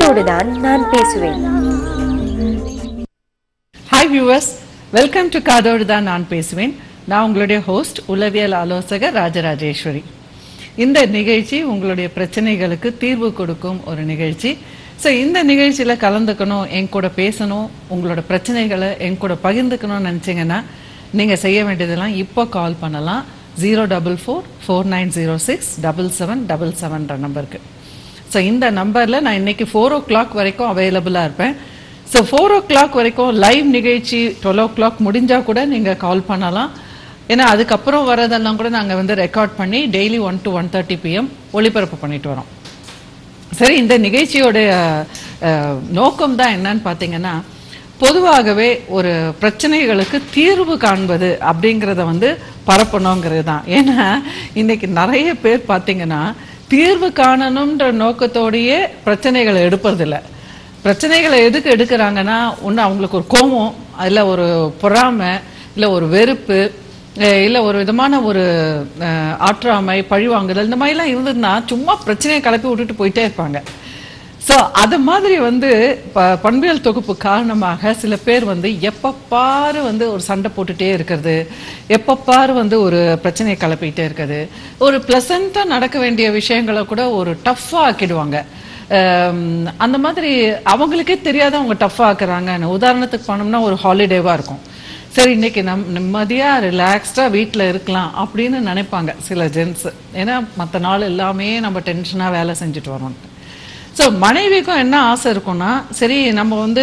காதோடுதான் நான் பேசுவேன் hi viewers welcome to காதோடு தான் நான் பேசுவேன் நான் உங்களுடைய ஹோஸ்ட் உளவியல் ஆலோசகர் ராஜராஜேஸ்வரி இந்த நிகழ்ச்சி உங்களுடைய பிரச்சனைகளுக்கு தீர்வு கொடுக்கும் ஒரு நிகழ்ச்சி ஸோ இந்த நிகழ்ச்சியில் கலந்துக்கணும் என் கூட பேசணும் உங்களோட பிரச்சனைகளை என் கூட பகிர்ந்துக்கணும்னு நினச்சிங்கன்னா நீங்கள் செய்ய வேண்டியதெல்லாம் இப்போ கால் பண்ணலாம் zero double four four nine zero six double seven double செவன்ற நம்பருக்கு ஸோ இந்த நம்பரில் நான் இன்னைக்கு ஃபோர் ஓ கிளாக் வரைக்கும் அவைலபிளாக இருப்பேன் ஸோ ஃபோர் ஓ கிளாக் வரைக்கும் லைவ் நிகழ்ச்சி டுவெல் ஓ கிளாக் முடிஞ்சால் கூட நீங்கள் கால் பண்ணலாம் ஏன்னா அதுக்கப்புறம் வரதெல்லாம் கூட நாங்கள் வந்து ரெக்கார்ட் பண்ணி daily one to one thirty PM ஒளிபரப்பு பண்ணிட்டு வரோம் சரி இந்த நிகழ்ச்சியோடைய அஹ், நோக்கம் தான் என்னன்னு பார்த்தீங்கன்னா பொதுவாகவே ஒரு பிரச்சனைகளுக்கு தீர்வு காண்பது அப்படிங்கிறத வந்து பரப்பணுங்கிறது தான் ஏன்னா இன்னைக்கு நிறைய பேர் பார்த்தீங்கன்னா தீர்வு காணணுன்ற நோக்கத்தோடையே பிரச்சனைகளை எடுப்பதில்ல பிரச்சனைகளை எதுக்கு எடுக்கிறாங்கன்னா ஒன்று அவங்களுக்கு ஒரு கோபம் இல்லை ஒரு பொறாமை இல்லை ஒரு வெறுப்பு அஹ் இல்ல ஒரு விதமான ஒரு அஹ், ஆற்றாமை பழிவாங்குதல் இந்த மாதிரிலாம் இருந்ததுன்னா சும்மா பிரச்சனையை கிளப்பி விட்டுட்டு போயிட்டே இருப்பாங்க ஸோ அது மாதிரி வந்து ப- பண்பியல் தொகுப்பு காரணமாக சில பேர் வந்து எப்ப பாரு வந்து ஒரு சண்டை போட்டுட்டே இருக்கிறது எப்ப பாரு வந்து ஒரு பிரச்சனையை கிளப்பிக்கிட்டே இருக்கிறது ஒரு ப்ளசண்ட்டாக நடக்க வேண்டிய விஷயங்களை கூட ஒரு டஃப்பாக ஆக்கிடுவாங்க அம், அந்த மாதிரி அவங்களுக்கே தெரியாத அவங்க டஃப்பாக ஆக்குறாங்கன்னு உதாரணத்துக்கு போனோம்னா ஒரு ஹாலிடேவாக இருக்கும் சரி இன்னைக்கு நம் நிம்மதியா ரிலாக்ஸ்டா வீட்ல இருக்கலாம் அப்படின்னு நினைப்பாங்க சில ஜென்ஸ் ஏன்னா மற்ற நாள் எல்லாமே நம்ம டென்ஷனா வேலை செஞ்சுட்டு வரோம் ஸோ மனைவிக்கும் என்ன ஆசை இருக்கும்னா சரி நம்ம வந்து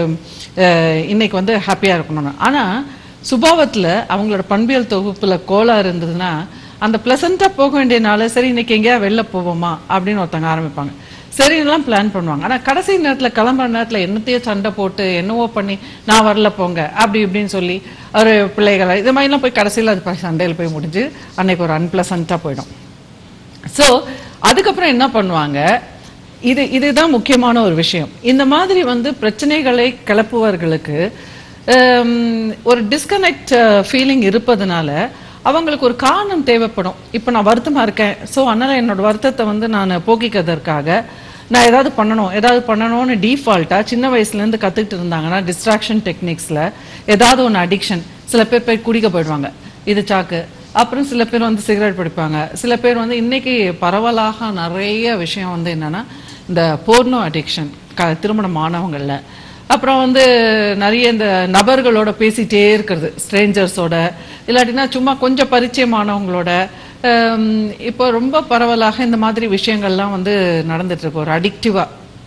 அஹ், இன்னைக்கு வந்து ஹாப்பியா இருக்கணும்னு ஆனா சுபாவத்துல அவங்களோட பண்பியல் தொகுப்புல கோளாறு இருந்ததுன்னா அந்த பிளசண்டா போக வேண்டிய நாள் சரி இன்னைக்கு எங்கேயா வெளில போவோமா அப்படின்னு ஒருத்தங்க ஆரம்பிப்பாங்க சரிலாம் பிளான் பண்ணுவாங்க ஆனா கடைசி நேரத்துல கிளம்புற நேரத்துல என்னத்தையோ சண்டை போட்டு என்னவோ பண்ணி நான் வரல போங்க அப்படி இப்படின்னு சொல்லி ஒரு பிள்ளைகளை இது மாதிரிலாம் போய் கடைசியில் அது போய் சண்டையில் போய் முடிஞ்சு அன்னைக்கு ஒரு அன்பிளசண்டா போயிடும் ஸோ அதுக்கப்புறம் என்ன பண்ணுவாங்க இது இதுதான் முக்கியமான ஒரு விஷயம் இந்த மாதிரி வந்து பிரச்சனைகளை கிளப்புவர்களுக்கு ஹம், ஒரு டிஸ்கனெக்ட் ஃபீலிங் இருப்பதனால அவங்களுக்கு ஒரு காரணம் தேவைப்படும் இப்போ நான் வருத்தமா இருக்கேன் ஸோ அதனால என்னோட வருத்தத்தை வந்து நான் போக்கிக்கிறதற்காக நான் ஏதாவது பண்ணணும் ஏதாவது பண்ணணும்னு டிஃபால்ட்டாக சின்ன வயசுலேருந்து கற்றுக்கிட்டு இருந்தாங்கன்னா டிஸ்ட்ராக்ஷன் டெக்னிக்ஸில் ஏதாவது ஒன்று அடிக்ஷன் சில பேர் போய் குடிக்க போயிடுவாங்க இது சாக்கு அப்புறம் சில பேர் வந்து சிகரெட் பிடிப்பாங்க சில பேர் வந்து இன்னைக்கு பரவலாக நிறைய விஷயம் வந்து என்னன்னா இந்த போர்னோ அடிக்ஷன் க திருமணம் ஆனவங்கள்ல அப்புறம் வந்து நிறைய இந்த நபர்களோட பேசிட்டே இருக்கிறது ஸ்ட்ரேஞ்சர்ஸோட இல்லாட்டினா சும்மா கொஞ்சம் பரிச்சயமானவங்களோட ஹம், இப்போ ரொம்ப பரவலாக இந்த மாதிரி விஷயங்கள்லாம் வந்து நடந்துட்டு இருக்கு ஒரு அடிக்டிவா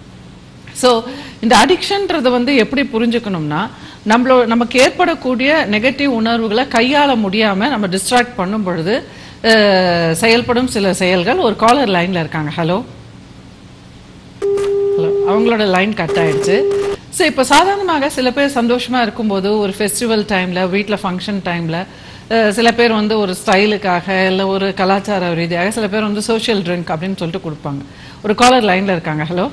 ஸோ இந்த அடிக்ஷன்றது வந்து எப்படி புரிஞ்சுக்கணும்னா நம்மளோ நமக்கு ஏற்படக்கூடிய நெகட்டிவ் உணர்வுகளை கையாள முடியாம நம்ம டிஸ்ட்ராக்ட் பண்ணும் பொழுது அஹ், செயல்படும் சில செயல்கள் ஒரு காலர் லைன்ல இருக்காங்க ஹலோ ஹலோ அவங்களோட லைன் கட் ஆயிடுச்சு ஸோ இப்போ சாதாரணமாக சில பேர் சந்தோஷமா இருக்கும்போது ஒரு ஃபெஸ்டிவல் டைம்ல வீட்டில் ஃபங்க்ஷன் டைம்ல சில பேர் வந்து ஒரு ஸ்டைலுக்காக இல்லை ஒரு கலாச்சார ரீதியாக சில பேர் வந்து சோஷியல் ட்ரிங்க் அப்படின்னு சொல்லிட்டு கொடுப்பாங்க ஒரு காலர் லைன்ல இருக்காங்க ஹலோ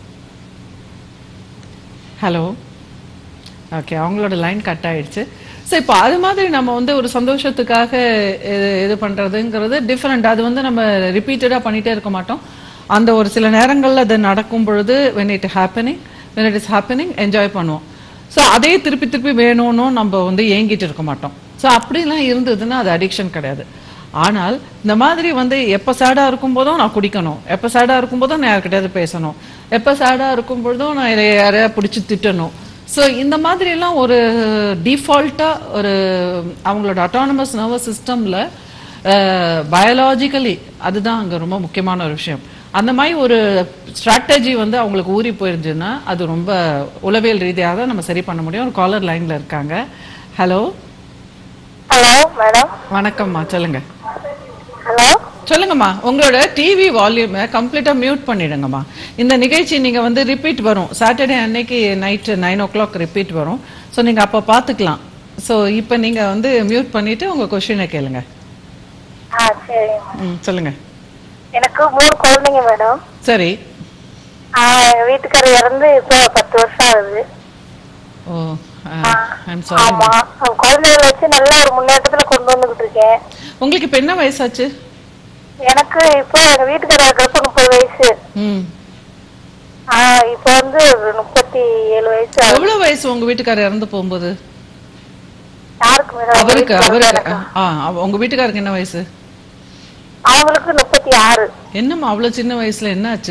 ஹலோ ஓகே அவங்களோட லைன் கட் ஆயிடுச்சு ஸோ இப்போ அது மாதிரி நம்ம வந்து ஒரு சந்தோஷத்துக்காக இது இது பண்ணுறதுங்கிறது டிஃப்ரெண்ட் அது வந்து நம்ம ரிப்பீட்டடாக பண்ணிகிட்டே இருக்க மாட்டோம் அந்த ஒரு சில நேரங்களில் அது நடக்கும் பொழுது when it happening when it is happening enjoy பண்ணுவோம் ஸோ அதே திருப்பி திருப்பி வேணும்னு நம்ம வந்து ஏங்கிட்டு இருக்க மாட்டோம் ஸோ அப்படிலாம் இருந்ததுன்னா அது அடிக்ஷன் கிடையாது ஆனால் இந்த மாதிரி வந்து எப்போ சேடாக இருக்கும்போதும் நான் குடிக்கணும் எப்போ சேடாக இருக்கும்போதும் நான் யார்கிட்டயாவது பேசணும் எப்போ சேடாக இருக்கும் பொழுதும் நான் இதை யாரையா பிடிச்சி திட்டணும் ஸோ இந்த மாதிரி எல்லாம் ஒரு டிஃபால்ட்டாக ஒரு அவங்களோட அட்டானமஸ் நர்வஸ் சிஸ்டமில் பயாலாஜிக்கலி அதுதான் அங்கே ரொம்ப முக்கியமான ஒரு விஷயம் அந்த மாதிரி ஒரு ஸ்ட்ராட்டஜி வந்து அவங்களுக்கு ஊறி போயிருந்துச்சுன்னா அது ரொம்ப உளவியல் ரீதியாக தான் நம்ம சரி பண்ண முடியும் ஒரு காலர் லைனில் இருக்காங்க ஹலோ ஹலோ மேடம் வணக்கம்மா சொல்லுங்க ஹலோ சொல்லுங்கம்மா உங்களோட டிவி வால்யூமை கம்ப்ளீட்டா மியூட் பண்ணிடுங்கம்மா இந்த நிகழ்ச்சி நீங்க வந்து ரிப்பீட் வரும் சாட்டர்டே அன்னைக்கு night nine o'clock repeat வரும் ஸோ நீங்க அப்போ பார்த்துக்கலாம் ஸோ இப்போ நீங்க வந்து மியூட் பண்ணிட்டு உங்க கொஸ்டினை கேளுங்க ஆ சரி ம் சொல்லுங்க எனக்கு மூணு குழந்தைங்க மேடம் சரி ஆ, எங்க வீட்டுக்காரர் இறந்து இப்போ பத்து வருஷம் ஆகுது ஓ ஐம் சாரி ஆமா அவங்க குழந்தைகளை வச்சு நல்ல ஒரு முன்னேற்றத்துல கொண்டு வந்துகிட்டு இருக்கேன் உங்களுக்கு இப்போ என்ன வயசாச்சு எனக்கு இப்போ எங்க வீட்டுக்காரர் இருக்கிறப்ப முப்பது வயசு ம் ஆஹ் இப்போ வந்து முப்பத்தி ஏழு வயசு ஆகுது. எவ்வளவு வயசு உங்க வீட்டுக்காரர் இறந்து போகும்போது யாருக்கு மேடம் அவருக்கு வீட்டுல அவருக்கு எனக்கா? ஆ அவ- உங்க வீட்டுக்காருக்கு என்ன வயசு அவங்களுக்கு முப்பத்தி ஆறு என்னம்மா அவ்வளவு சின்ன வயசுல என்ன ஆச்சு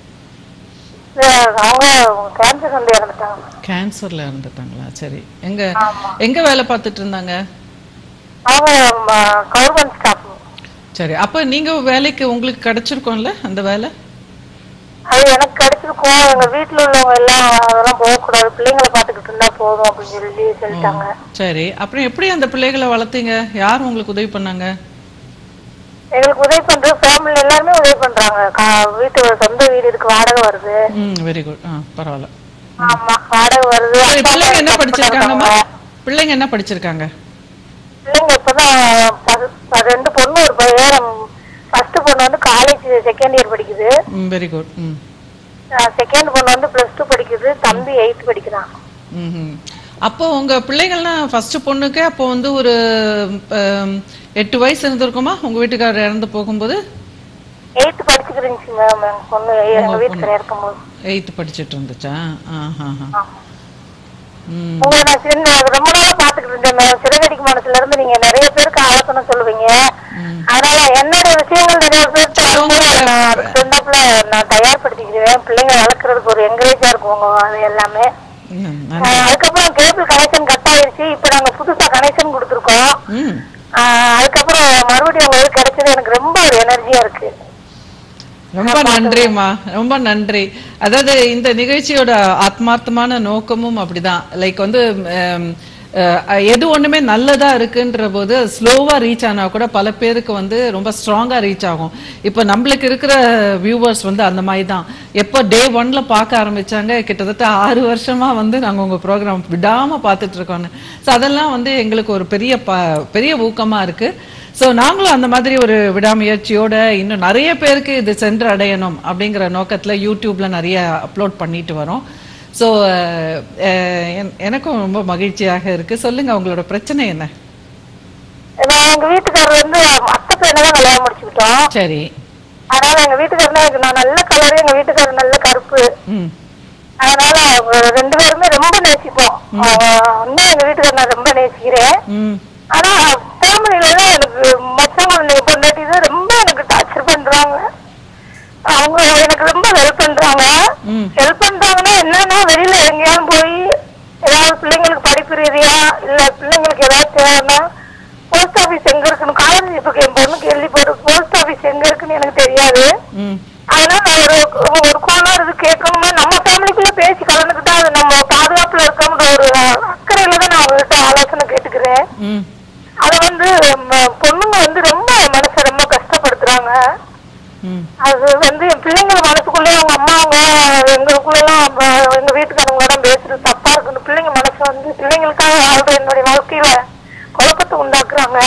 அவங்க கேன்சர் வந்து இறந்துட்டாங்க கேன்சர்ல இறந்துட்டாங்களா சரி எங்க ஆமா. எங்க வேலை பார்த்துட்டு இருந்தாங்க அவங்க கவர்மெண்ட் ஸ்டாஃப் சரி அப்ப நீங்க வேலைக்கு உங்களுக்கு கிடைச்சிருக்கோம்ல அந்த வேலை அது எனக்கு கிடைச்சிருக்கும் எங்க வீட்டுல உள்ளவங்க எல்லாம் அதெல்லாம் போகக்கூடாது பிள்ளைங்களை பாத்துக்கிட்டு இருந்தா போதும் அப்படின்னு சொல்லி சொல்லிட்டாங்க சரி அப்புறம் எப்படி அந்த பிள்ளைகளை வளர்த்தீங்க யார் உங்களுக்கு உதவி பண்ணாங்க எங்களுக்கு உதவி பண்ற ஃபேமிலி எல்லாருமே உதவி பண்றாங்க கா- வீட்டு சொந்த வீடு இருக்கு வாடகை வருது ம் வெரி குட் ஆ பரவாயில்ல ஆமா வாடகை வருது சரி அப்பா பிள்ளைங்க என்ன அம்மா படிச்சிருக்காங்கம்மா இருக்காங்க. பிள்ளைங்க என்ன படிச்சிருக்காங்க பிள்ளைங்க இப்பதான் பது- ப- ரெண்டு பொண்ணு ஒரு பையன் ஃபர்ஸ்ட் பொண்ணு வந்து காலேஜ் செகண்ட் இயர் படிக்குது ம் வெரி குட் ம் செகண்ட் பொண்ணு வந்து பிளஸ் டூ படிக்குது தம்பி எயித் படிக்கிறான் ம்ஹும். அப்போ உங்க பிள்ளைகள்லாம் ஃபர்ஸ்ட் பொண்ணுக்கு அப்போ வந்து ஒரு ம், எட்டு வயசு இருந்திருக்குமா உங்க வீட்டுக்காரர் இறந்து போகும்போது எயித் படிச்சுட்டு இருந்துச்சு மேம் எங்க பொண்ணு எங்க வீட்டுக்கு இருக்கும்போது எயித்து படிச்சிட்டு இருந்துச்சா ஆஹா ஆமா. ம் உங்களை நான் சின்ன ரொம்ப நாளா பாத்துக்கிட்டு இருந்தேன் மேம் சிறகடிக்கு மனசுல இருந்து நீங்க நிறைய பேருக்கு ஆலோசனை சொல்லுவீங்க ம். அதனால என்னுடைய விஷயங்கள் நிறைய பேருக்கு வரும்போது நான் அதுக்கு தகுந்தாப்புல நான் தயார்படுத்திக்கிறேன் பிள்ளைங்க வளர்க்கறதுக்கு ஒரு என்கரேஜா இருக்கும் உங்க அது எல்லாமே ம், நன்றி. ஆஹ் அதுக்கப்புறம் கேபிள் கனெக்ஷன் கட் ஆயிருச்சு இப்ப நாங்க புதுசா கனெக்ஷன் கொடுத்துருக்கோம் ம் ஆஹ் அதுக்கப்புறம் மறுபடியும் உங்களுக்கு கிடைச்சது எனக்கு ரொம்ப ஒரு எனர்ஜியா இருக்கு ரொம்ப நன்றிம்மா ரொம்ப நன்றி அதாவது இந்த நிகழ்ச்சியோட ஆத்மார்த்தமான நோக்கமும் அப்படிதான் லைக் வந்து ஹம், அஹ், எது ஒண்ணுமே நல்லதா இருக்குன்ற போது ஸ்லோவா ரீச் ஆனா கூட பல பேருக்கு வந்து ரொம்ப ஸ்ட்ராங்கா ரீச் ஆகும் இப்போ நம்மளுக்கு இருக்கிற வியூவர்ஸ் வந்து அந்த மாதிரி தான் எப்போ டே ஒன்ல பார்க்க ஆரம்பிச்சாங்க கிட்டத்தட்ட ஆறு வருஷமா வந்து நாங்க உங்க ப்ரோக்ராம் விடாம பார்த்துட்டு இருக்கோம்னு ஸோ அதெல்லாம் வந்து எங்களுக்கு ஒரு பெரிய ப- பெரிய ஊக்கமா இருக்கு ஸோ நாங்களும் அந்த மாதிரி ஒரு விடாமுயற்சியோட இன்னும் நிறைய பேருக்கு இது சென்று அடையணும் அப்படிங்கிற நோக்கத்துல யூடியூப்ல நிறைய அப்லோட் பண்ணிட்டு வரோம் ஸோ எனக்கும் ரொம்ப மகிழ்ச்சியாக இருக்கு சொல்லுங்க உங்களோட பிரச்சனை என்ன நான் எங்க வீட்டுக்காரர் வந்து அத்தை பையனை தான் கல்யாணம் முடிச்சுக்கிட்டோம் சரி அதனால எங்க வீட்டுக்காரர் எனக்கு நான் நல்ல கலரு எங்க வீட்டுக்காரர் நல்ல கருப்பு ம் அதனால அவங்க ரெண்டு பேருமே ரொம்ப நேசிப்போம் அவங்க இன்னும் எங்க வீட்டுக்காரர் நான் ரொம்ப நேசிக்கிறேன் ம் ஆனா ஃபேமிலில எல்லாம் எனக்கு மச்சவங்க பொண்டாட்டி தான் ரொம்ப எனக்கு டார்ச்சர் பண்றாங்க அவங்க எனக்கு ரொம்ப ஹெல்ப் பண்றாங்க ம். ஹெல்ப் பண்றாங்கன்னா என்னன்னா வெளியில எங்கேயாவது போய் ஏதாவது பிள்ளைங்களுக்கு படிப்பு ரீதியா இல்ல பிள்ளைங்களுக்கு ஏதாவது தேவைன்னா போஸ்ட் ஆபீஸ் எங்க இருக்குன்னு காலேஜ் இப்போ என் பொண்ணு கேள்விப்படு போஸ்ட் ஆபீஸ் எங்க இருக்குன்னு எனக்கு தெரியாது ம் அதனால நான் ஒரு ஒரு கோணம் இது கேட்கணுமா நம்ம ஃபேமிலிக்குள்ள பேசி கலந்துக்கிட்டா அது நம்ம பாதுகாப்புல இருக்கோம்ன்ற ஒரு அக்கறையில தான் நான் உங்ககிட்ட ஆலோசனை கேட்டுக்கிறேன் ம் அது வந்து ம- பொண்ணுங்க வந்து ரொம்ப மனசை ரொம்ப கஷ்டப்படுத்துறாங்க ம் அது வந்து என் பிள்ளைங்க மனசுக்குள்ளே அவங்க அம்மாங்க எங்களுக்குள்ள எல்லாம் ப- எங்க வீட்டுக்காரங்களோட பேசுறது தப்பா இருக்குன்னு பிள்ளைங்க மனசு வந்து பிள்ளைங்களுக்காக வாழ்ற என்னுடைய வாழ்க்கையில குழப்பத்தை உண்டாக்குறாங்க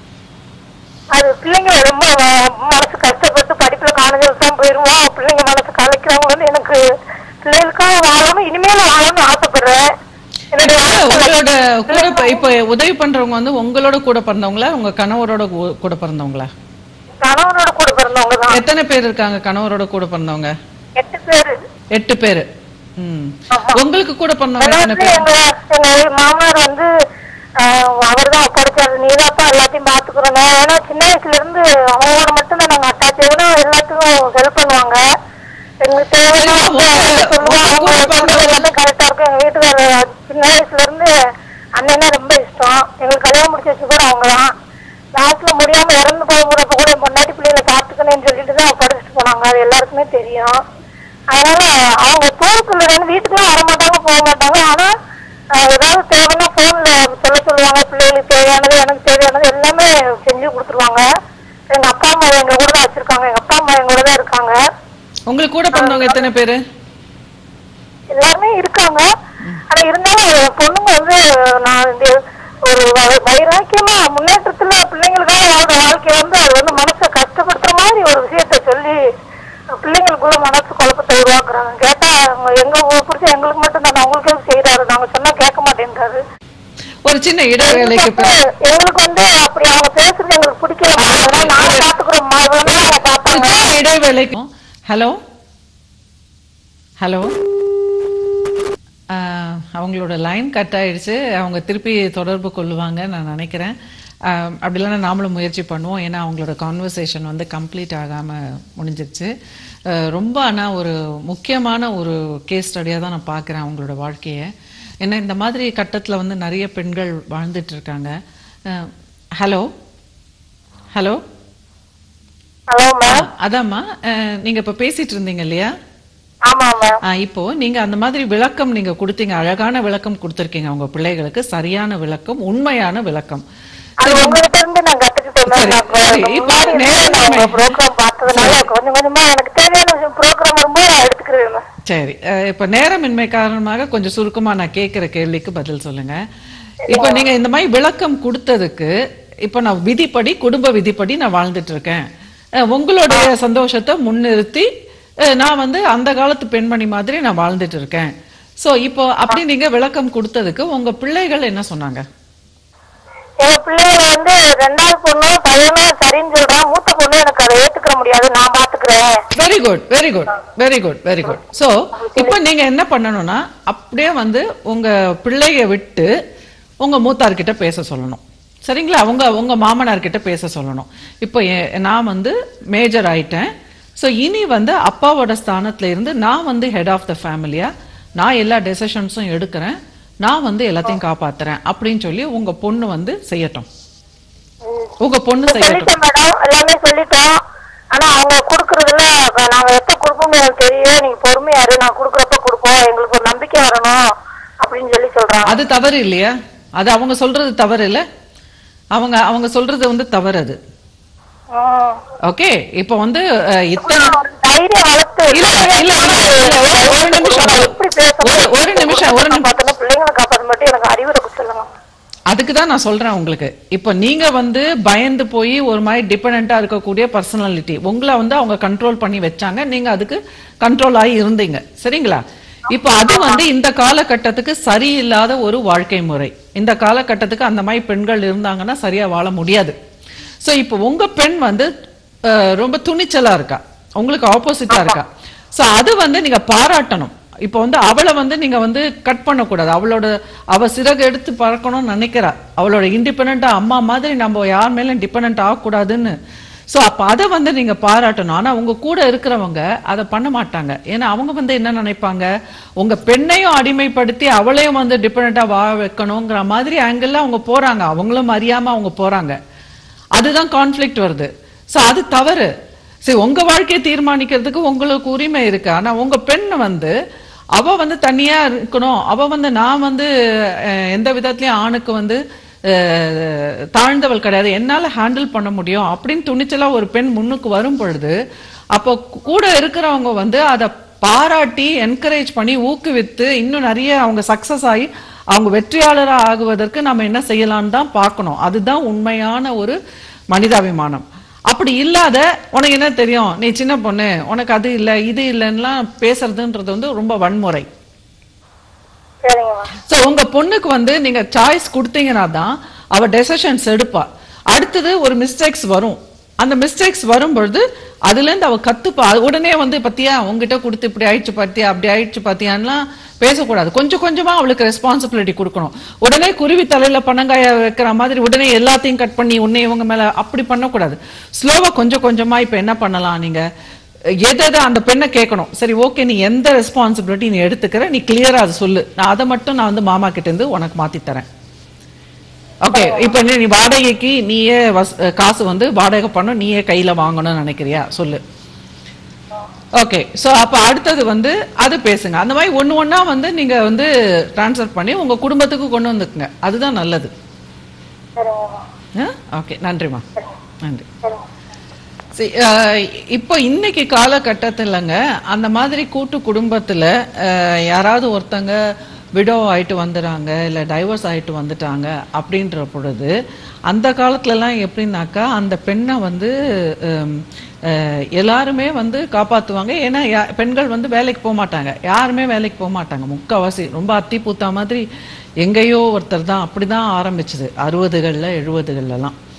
அது பிள்ளைங்க ரொம்ப ம- மனசு கஷ்டப்பட்டு படிப்புல காலேஜில் தான் போயிருவோம் பிள்ளைங்க மனசு கலைக்கிறவங்க வந்து எனக்கு பிள்ளைகளுக்காக வாழணும் இனிமேல் வாழணும்னு ஆசைப்படுறேன் என்னுடைய இப்ப வாழ்க்கை- உங்களோட கூட ப- இப்ப உதவி பண்றவங்க வந்து உங்களோட கூட பிறந்தவங்களா உங்க கணவரோட கூ- கூட பிறந்தவங்களா கணவனோட கூட பிறந்தவங்க தான் எத்தனை பேர் இருக்காங்க கணவரோட கூட பிறந்தவங்க எட்டு பேரு எட்டு பேரு ம் ஆமா. உங்களுக்கு கூட பிறந்தவங்க எத்தனை அதாவது பேர் எங்க எங்க மாமனார் வந்து அவர் தான் படிச்சாரு நீதாப்பா எல்லாத்தையும் பாத்துக்கிறோம் ஏன்னா சின்ன வயசுல இருந்து அவங்களோட மட்டும் தான் நாங்க அட்டாச் எல்லாத்துக்கும் ஹெல்ப் பண்ணுவாங்க எங்களுக்கு தேவையான உங்க- சொல்லுவாங்க உங்க கூட அவங்க சொல்றது பிறந்தவங்க- எல்லாமே கரெக்டா இருக்கும் எங்க வீட்டுக்காரர் சின்ன வயசுல இருந்து அண்ணன்னா ரொம்ப இஷ்டம் எங்களுக்கு கல்யாணம் முடிச்சு வச்சு கூட அவங்க தான் லாஸ்ட்ல முடியாம இறந்து போகிறப்ப கூட என் பொண்டாட்டி பிள்ளைகளை சாப்பிட்டுக்கணும்னு சொல்லிட்டு தான் படிச்சுட்டு போனாங்க அது எல்லாருக்குமே தெரியும் அதனால அவங்க தூரத்துல வீட்டுக்குலாம் வர மாட்டாங்க போக மாட்டாங்க ஆனா அஹ், ஏதாவது தேவைன்னா போன்ல சொல்ல சொல்லுவாங்க பிள்ளைகளுக்கு தேவையானது எனக்கு தேவையானது எல்லாமே செஞ்சு கொடுத்துருவாங்க எங்க அப்பா அம்மா எங்க கூட தான் வச்சிருக்காங்க எங்க அப்பா அம்மா எங்க கூட தான் இருக்காங்க உங்களுக்கு கூட பிறந்தவங்க எத்தனை பேரு எல்லாருமே இருக்காங்க ஆனா இருந்தாலும் என் பொண்ணுங்க வந்து நான் இந்த ஒரு வ- வைராக்கியமா முன்னேற்றத்துல பிள்ளைங்களுக்காக வாழ்ற வாழ்க்கை வந்து அது வந்து மனசை கஷ்டப்படுத்துற மாதிரி ஒரு விஷயத்த சொல்லி பிள்ளைங்களுக்குள்ள மனசு குழப்பத்தை உருவாக்குறாங்க கேட்டா அவங்க எங்க பிடிச்ச எங்களுக்கு மட்டும் தான் அவங்களுக்கு எதுவும் செய்யறாரு நாங்க சொன்னா கேட்க மாட்டேன்றாரு ஒரு சின்ன இடைவேளைக்கு எங்களுக்கு பிறகு வந்து- எங்களுக்கு வந்து அப்படி அவங்க பேசுறது எங்களுக்கு பிடிக்கல அதனால நாங்க பாத்துக்கிறோம் அவங்க பாப்பாங்க சின்ன இடைவேளைக்கு ஹலோ ஹலோ அவங்களோட லைன் கட் ஆயிடுச்சு அவங்க திருப்பி தொடர்பு கொள்ளுவாங்க நான் நினைக்கிறேன் ஆஹ் அப்படி இல்லைன்னா நாமளும் முயற்சி பண்ணுவோம் ஏன்னா அவங்களோட கான்வர்சேஷன் வந்து கம்ப்ளீட் ஆகாமல் முடிஞ்சிருச்சு ஆஹ் ரொம்ப ஆனால் ஒரு முக்கியமான ஒரு கேஸ் ஸ்டடியாக தான் நான் பார்க்குறேன் அவங்களோட வாழ்க்கையை ஏன்னா இந்த மாதிரி கட்டத்தில் வந்து நிறைய பெண்கள் வாழ்ந்துட்டு இருக்காங்க ஹலோ ஹலோ ஹலோ மேம் அதாம்மா ஆஹ் நீங்க இப்ப பேசிட்டு இருந்தீங்க இல்லையா ஆமா மேம் ஆ, இப்போ நீங்க அந்த மாதிரி விளக்கம் நீங்க கொடுத்தீங்க அழகான விளக்கம் கொடுத்திருக்கீங்க உங்க பிள்ளைகளுக்கு சரியான விளக்கம் உண்மையான விளக்கம் அது உங்ககிட்ட இருந்து நான் கத்துக்கிட்டேன் மேம் நான் இப்ப சரி, இப்போ முன்னாடி நேரம் நான் உங்க இல்லை. ப்ரோக்ராம் பார்த்ததுனால கொஞ்சம் கொஞ்சமா எனக்கு தேவையான விஷயம் ப்ரோக்ராம் வரும்போது நான் எடுத்துக்கிறேன் மேம் சரி அஹ், இப்ப நேரமின்மை காரணமாக கொஞ்சம் சுருக்கமா நான் கேட்கிற கேள்விக்கு பதில் சொல்லுங்க இப்போ நீங்க இந்த மாதிரி விளக்கம் கொடுத்ததுக்கு இப்போ நான் விதிப்படி குடும்ப விதிப்படி நான் வாழ்ந்துட்டு இருக்கேன் அஹ், உங்களுடைய சந்தோஷத்தை முன்னிறுத்தி அஹ், நான் வந்து அந்த காலத்து பெண்மணி மாதிரி நான் வாழ்ந்துட்டு இருக்கேன் சோ இப்போ அப்படி நீங்க விளக்கம் கொடுத்ததுக்கு உங்க பிள்ளைகள் என்ன சொன்னாங்க எங்க பிள்ளைங்க வந்து ரெண்டாவது பொண்ணும் பையனும் சரின்னு சொல்றான் மூத்த பொண்ணு எனக்கு அதை ஏத்துக்கிற முடியாது நான் பாத்துக்கிறேன் very good very good very good very good so இப்போ நீங்க என்ன பண்ணணும்னா அப்படியே வந்து உங்க பிள்ளைய விட்டு உங்க மூத்தார்கிட்ட பேச சொல்லணும் சரிங்களா உங்க உங்க மாமனார் கிட்ட பேச சொல்லணும் இப்போ எ- நான் வந்து மேஜர் ஆயிட்டேன் ஸோ இனி வந்து அப்பாவோட ஸ்தானத்துல இருந்து நான் வந்து ஹெட் ஆஃப் த ஃபேமிலியா நான் எல்லா டெசிஷன்ஸும் எடுக்கிறேன் நான் வந்து எல்லாத்தையும் காப்பாத்துறேன் அப்படின்னு சொல்லி உங்க பொண்ணு வந்து செய்யட்டும் உங்க பொண்ணு செய்யட்டும் சொல்லிட்டேன் மேடம் எல்லாமே சொல்லிட்டோம் ஆனா அவங்க குடுக்கறதுல இப்ப நாங்க எப்ப கொடுப்போம்னு எனக்கு தெரியும் நீங்க பொறுமையா இரு நான் குடுக்கறப்ப கொடுப்போம் எங்களுக்கு ஒரு நம்பிக்கை வரணும் அப்படின்னு சொல்லி சொல்றாங்க அது தவறு இல்லையா அது அவங்க சொல்றது தவறு இல்ல அவங்க அவங்க சொல்றது வந்து தவறு அது ம். ஓகே இப்போ வந்து அஹ், இத்தனை ஒரு தைரியம் வளர்த்து இல்ல, இல்ல, இல்ல, இல்ல, ஒரு- ஒரு நிமிஷம். எப்படி பேசணும் ஒரு- ஒரு நிமிஷம், ஒரு நிமிஷம். காப்பாத்தணும் பிள்ளைங்களை காப்பாத்த மட்டும் எனக்கு அறிவுரை கொடுத்துருங்க அதுக்கு தான் நான் சொல்றேன் உங்களுக்கு இப்போ நீங்க வந்து பயந்து போய் ஒரு மாதிரி டிபெண்டா இருக்கக்கூடிய பர்சனாலிட்டி உங்களை வந்து அவங்க கண்ட்ரோல் பண்ணி வச்சாங்க நீங்க அதுக்கு கண்ட்ரோல் ஆகி இருந்தீங்க சரிங்களா இப்போ அது வந்து இந்த காலகட்டத்துக்கு சரியில்லாத ஒரு வாழ்க்கை முறை இந்த காலகட்டத்துக்கு அந்த மாதிரி பெண்கள் இருந்தாங்கன்னா சரியா வாழ முடியாது சோ இப்போ உங்க பெண் வந்து அஹ், ரொம்ப துணிச்சலா இருக்கா உங்களுக்கு ஆப்போசிட்டா இருக்கா சோ அது வந்து நீங்க பாராட்டணும் இப்போ வந்து அவளை வந்து நீங்க வந்து கட் பண்ணக்கூடாது அவளோட அவ சிறகு எடுத்து பறக்கணும்னு நினைக்கிறா அவளோட இண்டிபெண்டா அம்மா மாதிரி நம்ம யார் மேலும் டிபெண்ட் ஆகக்கூடாதுன்னு சோ அப்ப அதை வந்து நீங்க பாராட்டணும் ஆனா உங்க கூட இருக்கிறவங்க அதை பண்ண மாட்டாங்க ஏன்னா அவங்க வந்து என்ன நினைப்பாங்க உங்க பெண்ணையும் அடிமைப்படுத்தி அவளையும் வந்து டிபெண்டா வாழ வைக்கணுங்கிற மாதிரி ஆங்கிள் அவங்க போறாங்க அவங்களும் அறியாம அவங்க போறாங்க அதுதான் கான்ஃப்ளிக்ட் வருது சோ அது தவறு சரி உங்க வாழ்க்கையை தீர்மானிக்கிறதுக்கு உங்களுக்கு உரிமை இருக்கு ஆனா உங்க பெண் வந்து அவ வந்து தனியா இருக்கணும் அவ வந்து நான் வந்து அஹ், எந்த விதத்திலயும் ஆணுக்கு வந்து அஹ், தாழ்ந்தவள் கிடையாது என்னால ஹேண்டில் பண்ண முடியும் அப்படின்னு துணிச்சலா ஒரு பெண் முன்னுக்கு வரும் பொழுது அப்போ கூட இருக்கிறவங்க வந்து அதை பாராட்டி என்கரேஜ் பண்ணி ஊக்குவித்து இன்னும் நிறைய அவங்க சக்சஸ் ஆகி அவங்க வெற்றியாளரா ஆகுவதற்கு நம்ம என்ன செய்யலாம்னு தான் பார்க்கணும் அதுதான் உண்மையான ஒரு மனிதாபிமானம் அப்படி இல்லாத உனக்கு என்ன தெரியும் நீ சின்ன பொண்ணு உனக்கு அது இல்லை இது இல்லைன்னுலாம் பேசுறதுன்றது வந்து ரொம்ப வன்முறை சரிங்கம்மா சோ உங்க பொண்ணுக்கு வந்து நீங்க சாய்ஸ் கொடுத்தீங்கன்னா தான் அவ டெசிஷன்ஸ் எடுப்பா அடுத்தது ஒரு மிஸ்டேக்ஸ் வரும் அந்த மிஸ்டேக்ஸ் வரும்பொழுது அதுல இருந்து அவ கத்துப்பா அது உடனே வந்து பத்தியா உங்ககிட்ட கொடுத்து இப்படி ஆயிடுச்சு பாத்தியா அப்படி ஆயிடுச்சு பாத்தியான்லாம் பேசக்கூடாது கொஞ்சம் கொஞ்சமா அவளுக்கு ரெஸ்பான்சிபிலிட்டி கொடுக்கணும் உடனே குருவி தலையில பனங்காய வைக்கிற மாதிரி உடனே எல்லாத்தையும் கட் பண்ணி உன்னை இவங்க மேல அப்படி பண்ணக்கூடாது ஸ்லோவா கொஞ்சம் கொஞ்சமா இப்ப என்ன பண்ணலாம் நீங்க எதை எதை அந்த பெண்ணை கேட்கணும் சரி ஓகே நீ எந்த ரெஸ்பான்சிபிலிட்டி நீ எடுத்துக்கிற நீ கிளியரா அதை சொல்லு நான் அதை மட்டும் நான் வந்து மாமா கிட்ட இருந்து உனக்கு மாத்தி தரேன் ஓகே இப்போ நீ நீ வாடகைக்கு நீயே வஸ் காசு வந்து வாடகை பண்ணும் நீயே கையில வாங்கணும்னு நினைக்கிறியா சொல்லு ஓகே சோ அப்ப அடுத்தது வந்து அது பேசுங்க அந்த மாதிரி ஒண்ணு ஒண்ணா வந்து நீங்க வந்து ட்ரான்ஸ்ஃபர் பண்ணி உங்க குடும்பத்துக்கு கொண்டு வந்துக்குங்க அதுதான் நல்லது சரிங்கம்மா ஓகே நன்றிம்மா நன்றி சரிங்க சரி, அஹ், இப்போ இன்னைக்கு காலகட்டத்திலங்க அந்த மாதிரி கூட்டு குடும்பத்துல அஹ், யாராவது ஒருத்தங்க விடோ ஆயிட்டு வந்துறாங்க இல்ல டைவர்ஸ் ஆயிட்டு வந்துட்டாங்க அப்படின்ற பொழுது அந்த காலத்துலலாம் எப்படின்னாக்கா அந்த பெண்ணை வந்து ஹம், அஹ், எல்லாருமே வந்து காப்பாத்துவாங்க ஏன்னா யா- பெண்கள் வந்து வேலைக்கு போக மாட்டாங்க யாருமே வேலைக்கு போக மாட்டாங்க முக்காவாசி ரொம்ப அத்தி பூத்தா மாதிரி எங்கேயோ ஒருத்தர் தான் அப்படிதான் ஆரம்பிச்சது அறுபதுகள்ல எழுபதுகள்லாம்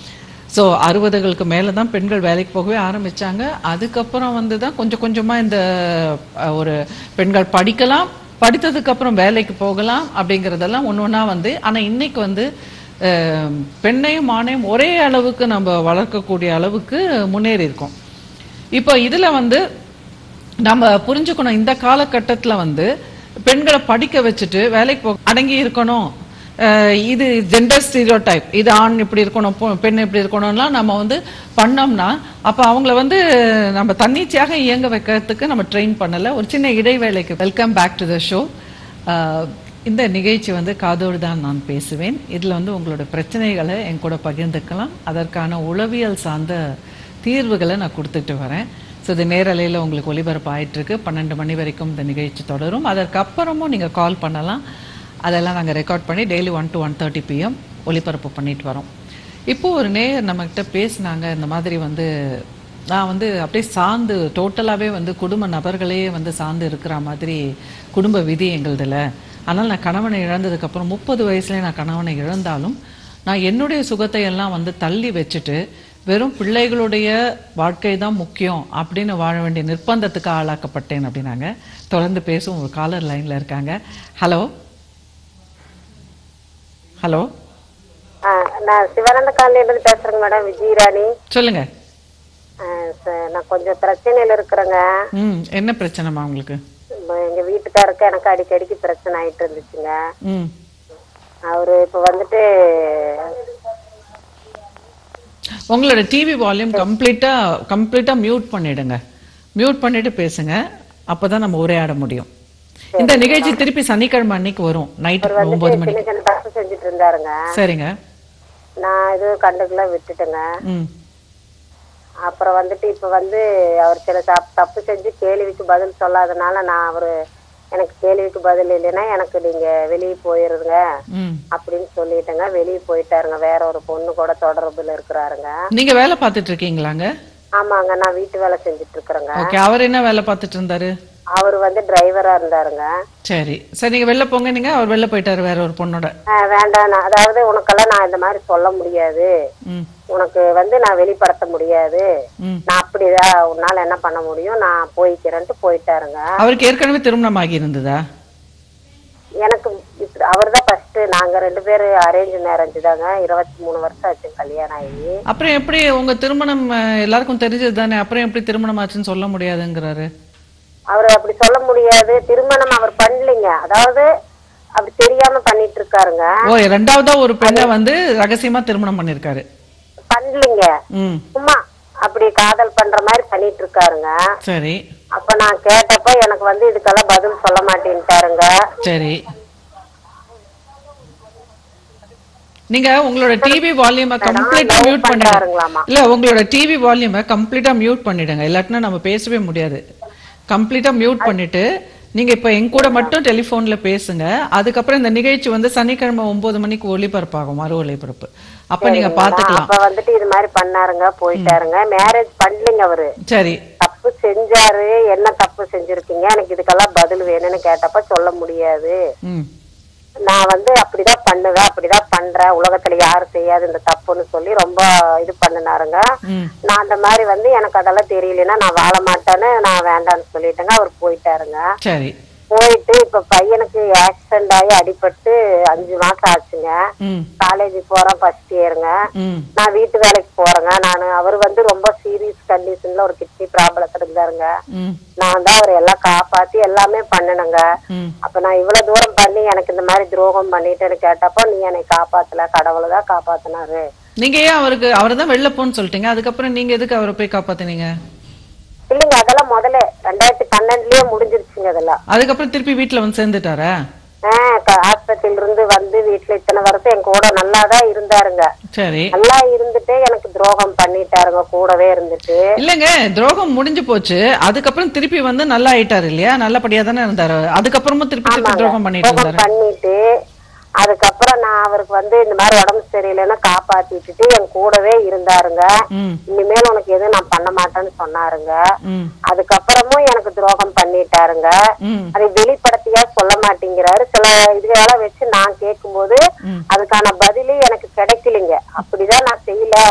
ஸோ அறுபதுகளுக்கு மேலே தான் பெண்கள் வேலைக்கு போகவே ஆரம்பிச்சாங்க அதுக்கப்புறம் வந்து தான் கொஞ்சம் கொஞ்சமாக இந்த அஹ், ஒரு பெண்கள் படிக்கலாம் படித்ததுக்கு அப்புறம் வேலைக்கு போகலாம் அப்படிங்கிறதெல்லாம் ஒன்று ஒன்றா வந்து ஆனால் இன்னைக்கு வந்து அஹ், பெண்ணையும் ஆணையும் ஒரே அளவுக்கு நம்ம வளர்க்கக்கூடிய அளவுக்கு முன்னேறி இருக்கோம் இப்போ இதில் வந்து நம்ம புரிஞ்சுக்கணும் இந்த காலகட்டத்துல வந்து பெண்களை படிக்க வச்சுட்டு வேலைக்கு போ அடங்கி இருக்கணும் அஹ் இது ஜெண்டர் ஸ்டீரியோ டைப் இது ஆண் இப்படி இருக்கணும் பொ- பெண் இப்படி இருக்கணும்லாம் நம்ம வந்து பண்ணோம்னா அப்போ அவங்கள வந்து நம்ம தன்னிச்சையாக இயங்க வைக்கிறதுக்கு நம்ம ட்ரெயின் பண்ணல ஒரு சின்ன இடைவேளைக்கு welcome back to the show இந்த நிகழ்ச்சி வந்து காதோடு தான் நான் பேசுவேன் இதில் வந்து உங்களோட பிரச்சனைகளை என் கூட பகிர்ந்துக்கலாம் அதற்கான உளவியல் சார்ந்த தீர்வுகளை நான் கொடுத்துட்டு வரேன் ஸோ இது நேரலையில் உங்களுக்கு ஒளிபரப்பு ஆயிட்டு இருக்கு பன்னெண்டு மணி வரைக்கும் இந்த நிகழ்ச்சி தொடரும் அதற்கப்புறமும் நீங்கள் கால் பண்ணலாம் அதெல்லாம் நாங்கள் ரெக்கார்ட் பண்ணி daily one to one thirty PM ஒளிபரப்பு பண்ணிட்டு வரோம் இப்போ ஒரு நேயர் நம்மக்கிட்ட பேசினாங்க இந்த மாதிரி வந்து நான் வந்து அப்படியே சார்ந்து டோட்டலாகவே வந்து குடும்ப நபர்களே வந்து சார்ந்து இருக்கிற மாதிரி குடும்ப விதி எங்களுதுல ஆனால் நான் கணவனை இழந்ததுக்கப்புறம் முப்பது வயசுலேயே நான் கணவனை இழந்தாலும் நான் என்னுடைய சுகத்தை எல்லாம் வந்து தள்ளி வச்சுட்டு வெறும் பிள்ளைகளுடைய வாழ்க்கை தான் முக்கியம் அப்படின்னு வாழ வேண்டிய நிர்பந்தத்துக்கு ஆளாக்கப்பட்டேன் அப்படின்னாங்க தொடர்ந்து பேசும் ஒரு காலர் லைன்ல இருக்காங்க ஹலோ ஹலோ ஆ, நான் சிவானந்த காலனிலிருந்து பேசுறேங்க மேடம் விஜயராணி சொல்லுங்க ஆ, ச- நான் கொஞ்சம் பிரச்சனையில இருக்கிறேங்க ம் என்ன பிரச்சனைமா உங்களுக்கு இப்ப எங்க வீட்டுக்காருக்கு எனக்கு அடிக்கடிக்கு பிரச்சனை ஆயிட்டு இருந்துச்சுங்க ம் அவரு இப்ப வந்துட்டு உங்களோட டிவி வால்யூம் கம்ப்ளீட்டா கம்ப்ளீட்டா மியூட் பண்ணிடுங்க மியூட் பண்ணிட்டு பேசுங்க அப்பதான் நம்ம உரையாட முடியும் இந்த நிகழ்ச்சி திருப்பி சனிக்கிழமை அன்னைக்கு வரும் நைட்டு ஒன்பது மணி சின்ன சின்ன தப்பு செஞ்சுட்டு இருந்தாருங்க சரிங்க நான் இது கண்டுக்கல விட்டுட்டேங்க ம் அப்புறம் வந்துட்டு இப்ப வந்து அவர் சில தப்- தப்பு செஞ்சு கேள்விக்கு பதில் சொல்லாதனால நான் அவரு எனக்கு கேள்விக்கு பதில் இல்லைன்னா எனக்கு நீங்க வெளியே போயிருங்க ம் அப்படின்னு சொல்லிட்டேங்க வெளியே போயிட்டாருங்க வேற ஒரு பொண்ணு கூட தொடர்புல இருக்கிறாருங்க நீங்க வேலை பார்த்துட்டு இருக்கீங்களாங்க ஆமாங்க நான் வீட்டு வேலை செஞ்சுட்டு இருக்கிறேங்க ஓகே அவர் என்ன வேலை பார்த்துட்டு இருந்தாரு அவர் வந்து டிரைவரா இருந்தாருங்க சரி சரி நீங்க வெளில போங்க நீங்க அவர் வெளில போயிட்டாரு வேற ஒரு பொண்ணோட ஆஹ் வேண்டாம் நான் அதாவது உனக்கெல்லாம் நான் இந்த மாதிரி சொல்ல முடியாது ம் உனக்கு வந்து நான் வெளிப்படுத்த முடியாது ம் நான் அப்படிதான் உன்னால என்ன பண்ண முடியும் நான் போய்க்கிறேன்ட்டு போயிட்டாருங்க அவருக்கு ஏற்கனவே திருமணம் ஆகி இருந்ததா எனக்கு அவர் தான் ஃபர்ஸ்ட் நாங்க ரெண்டு பேரும் அரேஞ்ச் மேரேஜ் தாங்க இருபத்தி மூணு வருஷம் ஆச்சு கல்யாணம் ஆகி அப்புறம் எப்படி உங்க திருமணம் அஹ், எல்லாருக்கும் தெரிஞ்சது தானே அப்புறம் எப்படி திருமணம் ஆச்சுன்னு சொல்ல முடியாதுங்கிறாரு அவர் அப்படி சொல்ல முடியாது திருமணம் அவர் பண்ணலைங்க அதாவது அப்படி தெரியாம பண்ணிட்டு இருக்காருங்க ஓ ரெண்டாவதா ஒரு பெண்ணை வந்து ரகசியமா திருமணம் பண்ணிருக்காரு பண்ணலைங்க ம் சும்மா அப்படி காதல் பண்ற மாதிரி பண்ணிட்டு இருக்காருங்க சரி அப்ப நான் கேட்டப்ப எனக்கு வந்து இதுக்கெல்லாம் பதில் சொல்ல மாட்டேன்ட்டாருங்க சரி நீங்க உங்களோட டிவி வால்யூமை கம்ப்ளீட்டா love மியூட் பண்ணிடுங்க பண்றாருங்களாமா. இல்ல உங்களோட டிவி வால்யூமை கம்ப்ளீட்டா மியூட் பண்ணிடுங்க இல்லாட்டினா நம்ம பேசவே முடியாது கம்ப்ளீட்டா மியூட் பண்ணிட்டு நீங்க இப்ப என் கூட மட்டும் டெலிபோன்ல பேசுங்க அதுக்கப்புறம் இந்த நிகழ்ச்சி வந்து சனிக்கிழமை ஒன்பது மணிக்கு ஒளிபரப்பாகும் மறு ஒளிபரப்பு அப்ப நீங்க பாத்துக்கலாம் அப்ப வந்துட்டு இது மாதிரி பண்ணாருங்க போயிட்டாருங்க மேரேஜ் பண்ணலைங்க அவரு சரி தப்பு செஞ்சாரு என்ன தப்பு செஞ்சிருக்கீங்க எனக்கு இதுக்கெல்லாம் பதில் வேணும்னு கேட்டப்ப சொல்ல முடியாது ம் நான் வந்து அப்படிதான் பண்ணுவேன் அப்படிதான் பண்றேன் உலகத்துல யாரும் செய்யாது இந்த தப்புன்னு சொல்லி ரொம்ப இது பண்ணினாருங்க ம் நான் அந்த மாதிரி வந்து எனக்கு அதெல்லாம் தெரியலன்னா நான் வாழ மாட்டேன்னு நான் வேண்டாம்னு சொல்லிட்டேங்க அவர் போயிட்டாருங்க சரி போயிட்டு இப்ப பையனுக்கு ஆக்சிடென்ட் ஆகி அடிபட்டு அஞ்சு மாசம் ஆச்சுங்க ம் காலேஜ் போறேன் ஃபர்ஸ்ட் இயருங்க ம் நான் வீட்டு வேலைக்கு போறேங்க நான் அவர் வந்து ரொம்ப சீரியஸ் கண்டிஷன்ல ஒரு கிட்னி ப்ராப்ளத்துல இருந்தாருங்க ம் நான் தான் அவர் எல்லாம் காப்பாத்தி எல்லாமே பண்ணணுங்க ம் அப்ப நான் இவ்வளவு தூரம் பண்ணி எனக்கு இந்த மாதிரி துரோகம் பண்ணிட்டேன்னு கேட்டப்போ நீ என்னை காப்பாத்தல கடவுளை தான் காப்பாத்தினாரு நீங்க ஏன் அவருக்கு அவர் தான் வெளில போன்னு சொல்லிட்டீங்க அதுக்கப்புறம் நீங்க எதுக்கு அவரை போய் காப்பாத்துனீங்க இல்லைங்க அதெல்லாம் முதல்ல ரெண்டாயிரத்தி பன்னெண்டுலயே முடிஞ்சிருச்சுங்க அதெல்லாம் அதுக்கப்புறம் திருப்பி வீட்ல வந்து சேர்ந்துட்டாரா ஆஹ் ஆஸ்பத்திரியில இருந்து வந்து வீட்டுல இத்தனை வருஷம் என் கூட நல்லாதான் இருந்தாருங்க சரி நல்லா இருந்துட்டே எனக்கு துரோகம் பண்ணிட்டாருங்க கூடவே இருந்துட்டு இல்லங்க துரோகம் முடிஞ்சு போச்சு அதுக்கப்புறம் திருப்பி வந்து நல்லா ஆயிட்டாரு இல்லையா நல்லபடியா தானே இருந்தாரு அதுக்கப்புறமும் திருப்பி திருப்பி துரோகம் பண்ணிட்டு துரோகம் இருந்தாரு பண்ணிட்டு அதுக்கப்புறம் நான் அவருக்கு வந்து இந்த மாதிரி உடம்பு சரியில்லைன்னு காப்பாத்தி விட்டுட்டு என் கூடவே இருந்தாருங்க ம் இனிமேல் உனக்கு எதுவும் நான் பண்ண மாட்டேன்னு சொன்னாருங்க ம் அதுக்கப்புறமும் எனக்கு துரோகம் பண்ணிட்டாருங்க ம் அதை வெளிப்படுத்தியா சொல்ல மாட்டேங்கிறாரு சில இதுகளெல்லாம் வச்சு நான் கேட்கும்போது ம். அதுக்கான பதிலு எனக்கு கிடைக்கலைங்க அப்படிதான் நான் செய்யல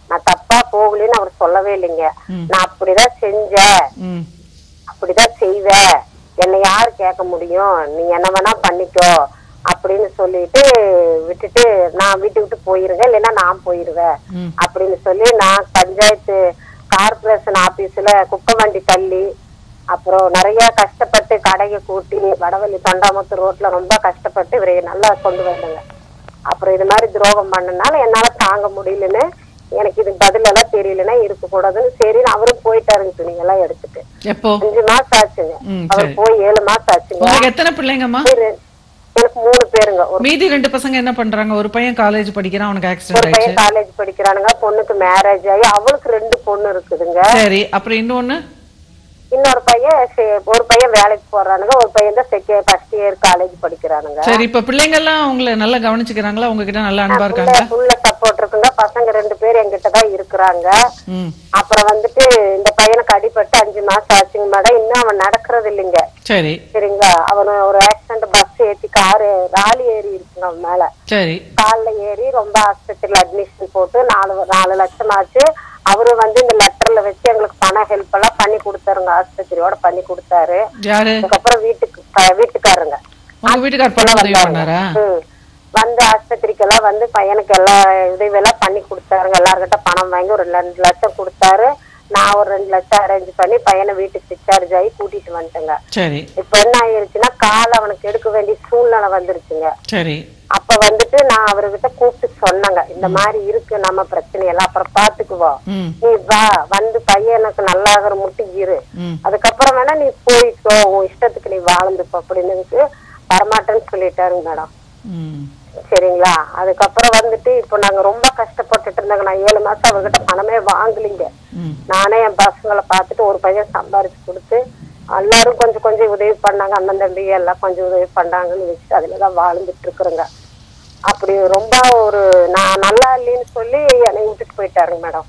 நான் தப்பா போகலன்னு அவர் சொல்லவே இல்லைங்க ம். நான் அப்படிதான் செஞ்சேன் ம் அப்படிதான் செய்வ என்னை யாரு கேட்க முடியும் நீ என்ன வேணா பண்ணிக்கோ அப்படின்னு சொல்லிட்டு விட்டுட்டு நான் வீட்டு விட்டு போயிருங்க இல்லைன்னா நான் போயிருவேன் ம் அப்படின்னு சொல்லி நான் பஞ்சாயத்து கார்பரேஷன் ஆபீஸ்ல குப்பை வண்டி தள்ளி அப்புறம் நிறைய கஷ்டப்பட்டு கடையை கூட்டி வடவள்ளி தொண்டாமுத்து ரோட்ல ரொம்ப கஷ்டப்பட்டு இவரை நல்லா கொண்டு வந்தேங்க அப்புறம் இது மாதிரி துரோகம் பண்ணனால என்னால தாங்க முடியலன்னு எனக்கு இது பதில் எல்லாம் தெரியலன்னா இருக்க கூடாதுன்னு சரி அவரும் போயிட்டாருங்க துணிங்க எல்லாம் எடுத்துட்டு எப்போ அஞ்சு மாசம் ஆச்சுங்க ம், அவர் சரி. போய் ஏழு மாசம் ஆச்சுங்க உங்களுக்கு எத்தனை பிள்ளைங்கம்மா சரி, எனக்கு மூணு பேருங்க ஒரு மீதி ரெண்டு பசங்க என்ன பண்றாங்க ஒரு பையன் காலேஜ் படிக்கிறான் அவனுக்கு ஒரு ஆக்சிடென்ட் ஆயிடுச்சு பையன் காலேஜ் படிக்கிறானுங்க பொண்ணுக்கு மேரேஜ் ஆகி அவளுக்கு ரெண்டு பொண்ணு இருக்குதுங்க சரி அப்புறம் இன்னொன்னு இன்னொரு பையன் சே- ஒரு பையன் வேலைக்கு போறானுங்க ஒரு பையன் தான் செகண்ட் ஃபர்ஸ்ட் இயர் காலேஜ் படிக்கிறானுங்க சரி இப்ப பிள்ளைங்க எல்லாம் உங்களை நல்லா கவனிச்சுக்கிறாங்களா உங்ககிட்ட நல்லா அன்பா இருக்காங்க ஃபுல்ல சப்போர்ட் இருக்குங்க பசங்க ரெண்டு பேர் எங்கிட்ட தான் இருக்கிறாங்க ம் அப்புறம் வந்துட்டு இந்த பையனுக்கு அடிபட்டு அஞ்சு மாசம் ஆச்சுங்க மேடம் இன்னும் அவன் நடக்கிறது இல்லைங்க சரி சரிங்களா அவன் ஒரு ஆக்சிடென்ட் பஸ் ஏத்தி காரு ராலி ஏறி இருக்குங்க அவன் மேல சரி கால்ல ஏறி ரொம்ப ஆஸ்பத்திரியில அட்மிஷன் போட்டு நாலு நாலு லட்சம் ஆச்சு அவரு வந்து இந்த லெட்டர்ல வச்சு எங்களுக்கு பண ஹெல்ப் எல்லாம் பண்ணி கொடுத்தாருங்க ஆஸ்பத்திரியோட பண்ணி கொடுத்தாரு யாரு அதுக்கப்புறம் வீட்டுக்கு க- வீட்டுக்காரருங்க உங்க வீட்டுக்கார் பணம் உதவி பண்ணாரா ம். வந்து ஆஸ்பத்திரிக்கெல்லாம் வந்து பையனுக்கு எல்லா உதவி எல்லாம் பண்ணி கொடுத்தாருங்க எல்லார்கிட்ட பணம் வாங்கி ஒரு ரெண்டு லட்சம் கொடுத்தாரு நான் ஒரு ரெண்டு லட்சம் அரேஞ்ச் பண்ணி பையனை வீட்டுக்கு டிஸ்சார்ஜ் ஆகி கூட்டிட்டு வந்துட்டேங்க சரி இப்ப என்ன ஆயிருச்சுன்னா கால் அவனுக்கு எடுக்க வேண்டிய சூழ்நிலை வந்துருச்சுங்க சரி அப்ப வந்துட்டு நான் அவர்கிட்ட கூப்பிட்டு சொன்னேங்க இந்த மாதிரி இருக்கு நம்ம பிரச்சனை எல்லாம் அப்புறம் பாத்துக்குவோம் ம் நீ வா வந்து பையனுக்கு நல்லாகிற முட்டி இரு ம் அதுக்கப்புறம் வேணா நீ போய்க்கோ உன் இஷ்டத்துக்கு நீ வாழ்ந்துப்ப அப்படின்னு வரமாட்டேன்னு சொல்லிட்டாருங்க மேடம் ம் சரிங்களா அதுக்கப்புறம் வந்துட்டு இப்போ நாங்க ரொம்ப கஷ்டப்பட்டுட்டு இருந்தாங்க நான் ஏழு மாசம் அவர்கிட்ட பணமே வாங்கலிங்க ம் நானே என் பசங்களை பார்த்துட்டு ஒரு பையன் சம்பாரிச்சு கொடுத்து எல்லாரும் கொஞ்சம் கொஞ்சம் உதவி பண்ணாங்க அண்ணன் தம்பி எல்லாம் கொஞ்சம் உதவி பண்ணாங்கன்னு வச்சு அதுலதான் வாழ்ந்துட்டு இருக்கிறேங்க அப்படி ரொம்ப ஒரு நான் நல்லா இல்லைன்னு சொல்லி என்னை விட்டுட்டு போயிட்டாருங்க மேடம்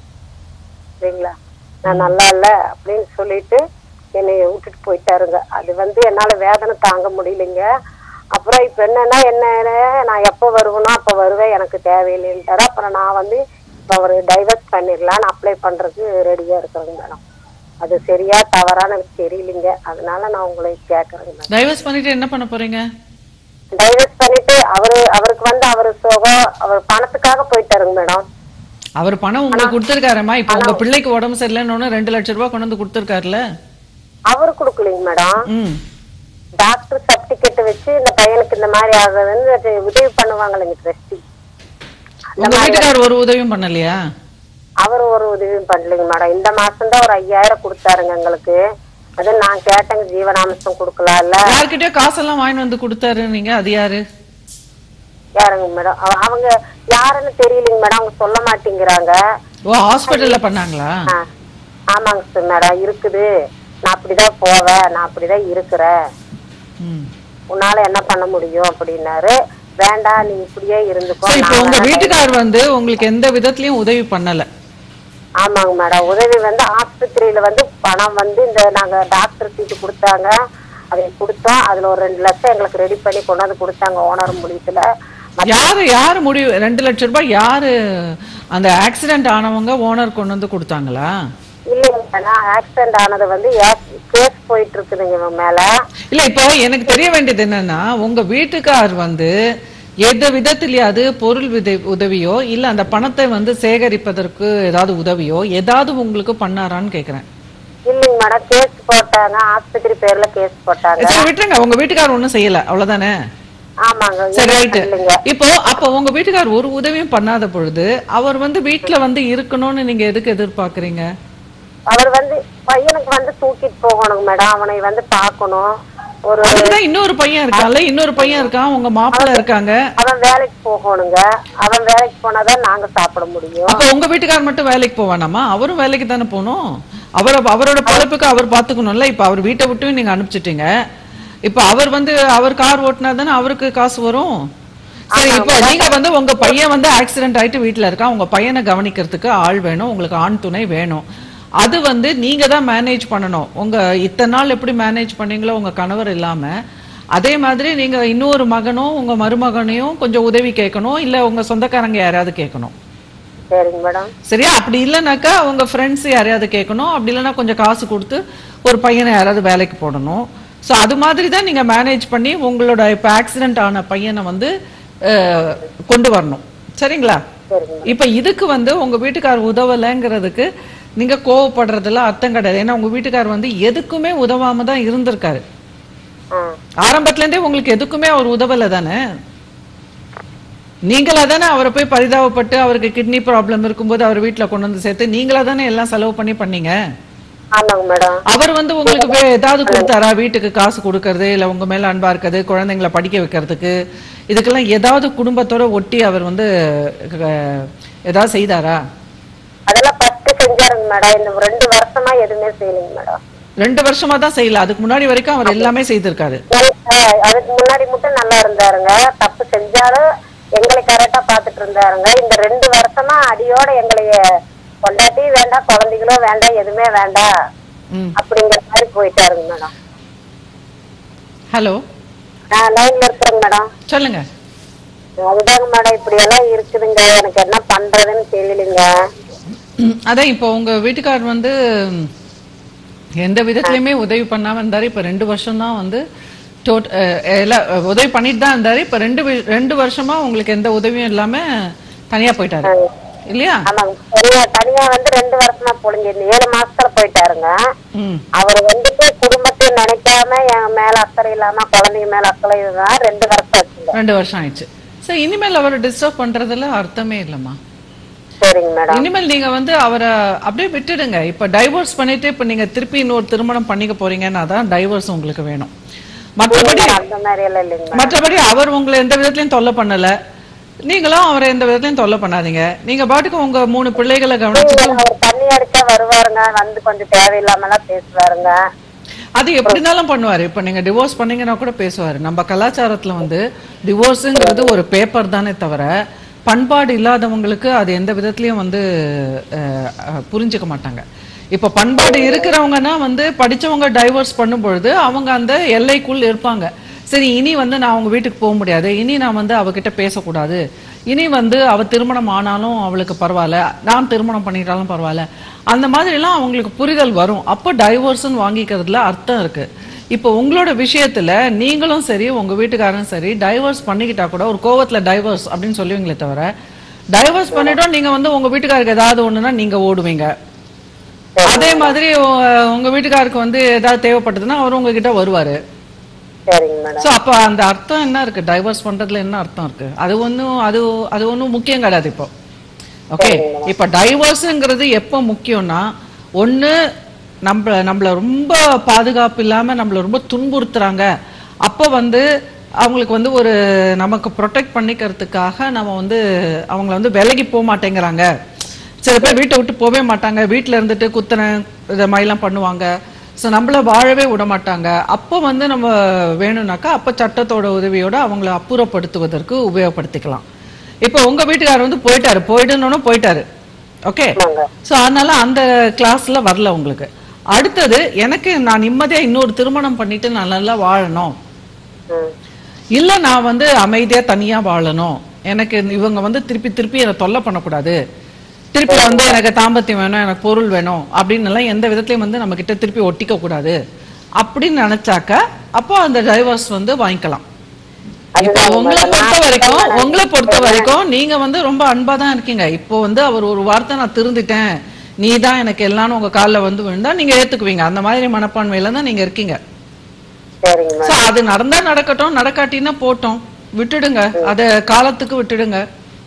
சரிங்களா நான் நல்லா இல்ல அப்படின்னு சொல்லிட்டு என்னை விட்டுட்டு போயிட்டாருங்க அது வந்து என்னால வேதனை தாங்க முடியலைங்க அப்புறம் இப்ப என்னன்னா என்ன நான் எப்போ வருவேனோ அப்ப வருவேன் எனக்கு தேவையில்லைன்ட்டாரு அப்புறம் நான் வந்து இப்ப அவர் டைவர்ஸ் பண்ணிடலான்னு அப்ளை பண்றதுக்கு ரெடியா இருக்கிறேங்க மேடம் அது சரியா தவறான்னு எனக்கு தெரியலைங்க அதனால நான் உங்களை கேட்கறேங்க மேடம் டைவர்ஸ் பண்ணிட்டு என்ன பண்ண போறீங்க டைவர்ஸ் பண்ணிட்டு அவரு அவருக்கு வந்து அவரு சுகம் அவர் பணத்துக்காக போயிட்டாருங்க மேடம் அவர் பணம் உங்களுக்கு கொடுத்துருக்காரம்மா இப்ப உங்க பிள்ளைக்கு உடம்பு சரியில்லைன்னு ரெண்டு லட்சம் ரூபாய் கொண்டு வந்து கொடுத்துருக்காருல அவரு கொடுக்கலைங்க மேடம் ம் டாக்டர் சர்டிபிகேட் வச்சு இந்த பையனுக்கு இந்த மாதிரி ஆகுதுன்னு அது உதவி பண்ணுவாங்களேங்க ட்ரஸ்டி உங்க வீட்டுக்கார் ஒரு உதவியும் பண்ணலையா அவர் ஒரு உதவியும் பண்ணலைங்க மேடம் இந்த மாசம் தான் ஒரு ஐயாயிரம் கொடுத்தாருங்க எங்களுக்கு அது நான் கேட்டேங்க ஜீவனாம்சம் கொடுக்கலாம்ல யார்கிட்டயோ காசெல்லாம் வாங்கிட்டு வந்து கொடுத்தாரு நீங்க அது யாரு யாருங்க மேடம் அவ- அவங்க யாருன்னு தெரியலைங்க மேடம் அவங்க சொல்ல மாட்டேங்கிறாங்க ஓ ஹாஸ்பிட்டல்ல பண்ணாங்களா ஆ, ஆமாங்க சார் மேடம் இருக்குது நான் அப்படிதான் போவேன் நான் அப்படிதான் இருக்கிறேன் ம் உன்னால என்ன பண்ண முடியும் அப்படின்னாரு வேண்டாம் நீ இப்படியே இருந்துக்கோ சரி இப்போ நான் உங்க வேணா வீட்டுக்கார் வந்து உங்களுக்கு எந்த விதத்துலயும் உதவி பண்ணல ஆமாங்க மேடம் உதவி வந்து ஆஸ்பத்திரியில வந்து பணம் வந்து இந்த நாங்க டாக்டர் சீட்டு கொடுத்தாங்க அதை கொடுத்தோம் அதுல ஒரு ரெண்டு லட்சம் எங்களுக்கு ரெடி பண்ணி கொண்டாந்து கொடுத்தாங்க ஓனர் முடியத்துல யாரு யாரு முடிவு ரெண்டு லட்சம் ரூபாய் யாரு அந்த ஆக்சிடென்ட் ஆனவங்க ஓனர் கொண்டு வந்து கொடுத்தாங்களா இல்லைங்க ஆக்சிடென்ட் ஆனது வந்து கேஸ் போயிட்டு இருக்குதுங்க இவன் மேல இல்ல இப்போ எனக்கு தெரிய வேண்டியது என்னன்னா உங்க வீட்டுக்கார் வந்து எந்த விதத்திலயாவது பொருள் வித- உதவியோ இல்ல அந்த பணத்தை வந்து சேகரிப்பதற்கு ஏதாவது உதவியோ ஏதாவது உங்களுக்கு பண்ணாரான்னு கேக்குறேன் இல்லைங்க மேடம் கேஸ் போட்டாங்க ஆஸ்பத்திரி பேர்ல கேஸ் போட்டாங்க சரி விட்டுருங்க உங்க வீட்டுக்கார் ஒண்ணும் செய்யல அவ்வளவுதானே ஆமாங்க சரி ரைட்டு இல்லைங்க இப்போ அப்ப உங்க வீட்டுக்கார் ஒரு உதவியும் பண்ணாத பொழுது அவர் வந்து வீட்டுல வந்து இருக்கணும்னு நீங்க எதுக்கு எதிர்பார்க்கறீங்க அவர் வந்து பையனுக்கு வந்து தூக்கிட்டு போகணுங்க மேடம் அவனை வந்து பார்க்கணும் ஒரு அதுக்குதான் இன்னொரு பையன் இருக்கான்ல இன்னொரு பையன் இருக்கான் உங்க மாப்பிள்ளை இருக்காங்க அவன் வேலைக்கு போகணுங்க அவன் வேலைக்கு போனாதான் நாங்க சாப்பிட முடியும் அப்ப உங்க வீட்டுக்கார் மட்டும் வேலைக்கு போவானாமா அவரும் வேலைக்கு தானே போகணும் அவர அவரோட பொழப்புக்கு அவர் பாத்துக்கணும்ல இப்ப அவர் வீட்டை விட்டு நீங்க அனுப்பிச்சிட்டீங்க இப்ப அவர் வந்து அவர் கார் ஓட்டினா தானே அவருக்கு காசு வரும் சரி இப்போ நீங்க வந்து உங்க பையன் வந்து ஆக்சிடென்ட் ஆயிட்டு வீட்ல இருக்கான் உங்க பையனை கவனிக்கிறதுக்கு ஆள் வேணும் உங்களுக்கு ஆண் துணை வேணும் அது வந்து நீங்க தான் மேனேஜ் பண்ணணும் உங்க இத்தனை நாள் எப்படி மேனேஜ் பண்ணீங்களோ உங்க கணவர் இல்லாம அதே மாதிரி நீங்க இன்னொரு மகனும் உங்க மருமகனையும் கொஞ்சம் உதவி கேட்கணும் இல்ல உங்க சொந்தக்காரங்க யாராவது கேட்கணும் சரிங்க மேடம் சரியா அப்படி இல்லைனாக்கா உங்க ஃப்ரெண்ட்ஸ் யாரையாவது கேட்கணும் அப்படி இல்லைன்னா கொஞ்சம் காசு கொடுத்து ஒரு பையனை யாராவது வேலைக்கு போடணும் ஸோ அது மாதிரி தான் நீங்க மேனேஜ் பண்ணி உங்களோட இப்போ ஆக்சிடென்ட் ஆன பையனை வந்து அஹ், கொண்டு வரணும் சரிங்களா சரிங்க இப்ப இதுக்கு வந்து உங்க வீட்டுக்கார் உதவலைங்கிறதுக்கு நீங்க கோவப்படுறதுல அர்த்தம் கிடையாது ஏன்னா உங்க வீட்டுக்கார் வந்து எதுக்குமே உதவாம தான் இருந்திருக்காரு ஆ ஆரம்பத்துல இருந்தே உங்களுக்கு எதுக்குமே அவர் உதவல தானே நீங்களா தானே அவரை போய் பரிதாபப்பட்டு அவருக்கு கிட்னி ப்ராப்ளம் இருக்கும்போது அவர் வீட்ல கொண்டு வந்து சேர்த்து நீங்களா தானே எல்லாம் செலவு பண்ணி பண்ணீங்க ஆமாங்க மேடம் அவர் வந்து உங்களுக்கு வே- ஏதாவது கொடுத்தாரா வீட்டுக்கு காசு கொடுக்கறது இல்ல உங்க மேல அன்பா இருக்கிறது குழந்தைங்களை படிக்க வைக்கிறதுக்கு இதுக்கெல்லாம் ஏதாவது குடும்பத்தோட ஒட்டி அவர் வந்து அஹ், ஏதாவது செய்தாரா அதெல்லாம் ஃபர்ஸ்ட் செஞ்சாருங்க மேடம் இந்த ரெண்டு வருஷமா எதுவுமே செய்யலைங்க மேடம் ரெண்டு வருஷமா தான் செய்யல அதுக்கு முன்னாடி வரைக்கும் அவர் எல்லாமே செய்திருக்காரு ஆஹ் அதுக்கு முன்னாடி மட்டும் நல்லா இருந்தாருங்க தப்பு செஞ்சாலும் எங்களை கரெக்டா பாத்துட்டு இருந்தாருங்க இந்த ரெண்டு வருஷமா அடியோட எங்களைய கொண்டாட்டி வேண்டாம் குழந்தைகளும் வேண்டாம் எதுவுமே வேண்டாம் ம் அப்படிங்கிற மாதிரி போயிட்டாருங்க மேடம் ஹலோ நான் லைன்ல இருக்கிறேங்க மேடம் சொல்லுங்க அதுதாங்க மேடம் இப்படி எல்லாம் இருக்குதுங்க எனக்கு என்ன பண்றதுன்னு தெரியலைங்க ம், அதான் இப்போ உங்க வீட்டுக்காரர் வந்து ம், எந்த விதத்துலயுமே உதவி பண்ணாம இருந்தாரு இப்ப ரெண்டு வருஷம் தான் வந்து டோட் அஹ், எல்லாம் அஹ், உதவி பண்ணிட்டு தான் இருந்தாரு இப்ப ரெண்டு வி- ரெண்டு வருஷமா உங்களுக்கு எந்த உதவியும் இல்லாம தனியா போயிட்டாரு இல்லையா ஆமாங்க தனியா தனியா வந்து ரெண்டு வருஷமா பொழிஞ்சு இந்த ஏழு மாசத்துல போயிட்டாருங்க ம் அவர் வந்துட்டு குடும்பத்தை நினைக்காம என் மேல அக்கறை இல்லாம குழந்தைங்க மேல அக்கறை இதுதான் ரெண்டு வருஷம் ஆச்சுங்க ரெண்டு வருஷம் ஆயிடுச்சு சரி இனிமேல் அவரை டிஸ்டர்ப் பண்றதுல அர்த்தமே இல்லம்மா சரிங்க மேடம் இனிமேல் நீங்க வந்து அவரை அப்படியே விட்டுடுங்க இப்ப டைவோர்ஸ் பண்ணிட்டு இப்ப நீங்க திருப்பி இன்னொரு திருமணம் பண்ணிக்க போறீங்கன்னா தான் டைவோர்ஸ் உங்களுக்கு வேணும் மற்றபடி அந்த மாதிரி எல்லாம் இல்லைங்க மேடம் மற்றபடி அவர் உங்களை எந்த விதத்திலயும் தொல்லை பண்ணல நீங்களும் அவரை எந்த விதத்திலயும் தொல்லை பண்ணாதீங்க நீங்க பாட்டுக்கு உங்க மூணு பிள்ளைகளை கவனிச்சுட்டு அவர் தண்ணி அடிச்சா வருவாருங்க வந்து கொஞ்சம் தேவையில்லாம எல்லாம் பேசுவாருங்க அது எப்படினாலும் பண்ணுவாரு இப்ப நீங்க டிவோர்ஸ் பண்ணீங்கன்னா கூட பேசுவாரு நம்ம கலாச்சாரத்துல வந்து டிவோர்ஸுங்கிறது ஒரு பேப்பர் தானே தவிர பண்பாடு இல்லாதவங்களுக்கு அது எந்த விதத்திலயும் வந்து அஹ், அஹ், புரிஞ்சுக்க மாட்டாங்க இப்ப பண்பாடு இருக்கிறவங்கன்னா வந்து படிச்சவங்க டைவர்ஸ் பண்ணும்பொழுது அவங்க அந்த எல்லைக்குள் இருப்பாங்க சரி இனி வந்து நான் அவங்க வீட்டுக்கு போக முடியாது இனி நான் வந்து அவகிட்ட பேசக்கூடாது இனி வந்து அவ திருமணம் ஆனாலும் அவளுக்கு பரவாயில்ல நான் திருமணம் பண்ணிட்டாலும் பரவாயில்ல அந்த மாதிரிலாம் அவங்களுக்கு புரிதல் வரும் அப்போ டைவோர்ஸ்னு வாங்கிக்கிறதுல அர்த்தம் இருக்கு இப்போ உங்களோட விஷயத்துல நீங்களும் சரி உங்க வீட்டுக்காரரும் சரி டைவர்ஸ் பண்ணிக்கிட்டா கூட ஒரு கோவத்துல டைவர்ஸ் அப்படின்னு சொல்லுவீங்களே தவிர டைவர்ஸ் பண்ணிட்டோம் நீங்க வந்து உங்க வீட்டுக்காருக்கு ஏதாவது ஒண்ணுன்னா நீங்க ஓடுவீங்க அதே மாதிரி உ- உங்க வீட்டுக்காருக்கு வந்து ஏதாவது தேவைப்பட்டதுன்னா அவர் உங்ககிட்ட வருவாரு சரிங்க மேடம் சோ அப்ப அந்த அர்த்தம் என்ன இருக்கு டைவர்ஸ் பண்றதுல என்ன அர்த்தம் இருக்கு அது ஒண்ணும் அது அது ஒண்ணும் முக்கியம் கிடையாது இப்போ ஓகே இப்ப டைவர்ஸ்ங்கிறது எப்போ முக்கியம்னா ஒண்ணு நம்ம நம்மள ரொம்ப பாதுகாப்பு இல்லாம நம்மள ரொம்ப துன்புறுத்துறாங்க அப்போ வந்து அவங்களுக்கு வந்து ஒரு நமக்கு ப்ரொடெக்ட் பண்ணிக்கிறதுக்காக நம்ம வந்து அவங்கள வந்து விலகி போக மாட்டேங்கிறாங்க சில பேர் வீட்டை விட்டு போகவே மாட்டாங்க வீட்ல இருந்துட்டு குத்தனை இதை மாதிரிலாம் பண்ணுவாங்க ஸோ நம்மள வாழவே விட மாட்டாங்க அப்போ வந்து நம்ம வேணும்னாக்கா அப்போ சட்டத்தோட உதவியோட அவங்கள அப்புறப்படுத்துவதற்கு உபயோகப்படுத்திக்கலாம் இப்போ உங்க வீட்டுக்காரர் வந்து போயிட்டாரு போயிடணும்னு போயிட்டாரு ஓகே ஆமாங்க ஸோ அதனால அந்த கிளாஸ்ல வரல உங்களுக்கு அடுத்தது எனக்கு நான் நிம்மதியா இன்னொரு திருமணம் பண்ணிட்டு நான் நல்லா வாழணும் ம் இல்ல நான் வந்து அமைதியா தனியா வாழணும் எனக்கு இவங்க வந்து திருப்பி திருப்பி என்னை தொல்லை பண்ணக்கூடாது திருப்பி வந்து எனக்கு தாம்பத்தியம் வேணும் எனக்கு பொருள் வேணும் அப்படின்னு எல்லாம் எந்த விதத்திலயும் வந்து நம்ம கிட்ட திருப்பி ஒட்டிக்க கூடாது அப்படின்னு நினைச்சாக்க அப்போ அந்த டைவர்ஸ் வந்து வாங்கிக்கலாம் இப்போ உங்களை பொறுத்த வரைக்கும் உங்களை பொறுத்த வரைக்கும் நீங்க வந்து ரொம்ப அன்பா தான் இருக்கீங்க இப்போ வந்து அவர் ஒரு வார்த்தை நான் திருந்திட்டேன் நீ தான் எனக்கு எல்லாம் உங்க கால்ல வந்து விழுந்தா நீங்க ஏத்துக்குவீங்க அந்த மாதிரி மனப்பான்மையில தான் நீங்க இருக்கீங்க சரிங்க மேடம் சோ அது நடந்தா நடக்கட்டும் நடக்காட்டினா போட்டோம் விட்டுடுங்க அத காலத்துக்கு விட்டுடுங்க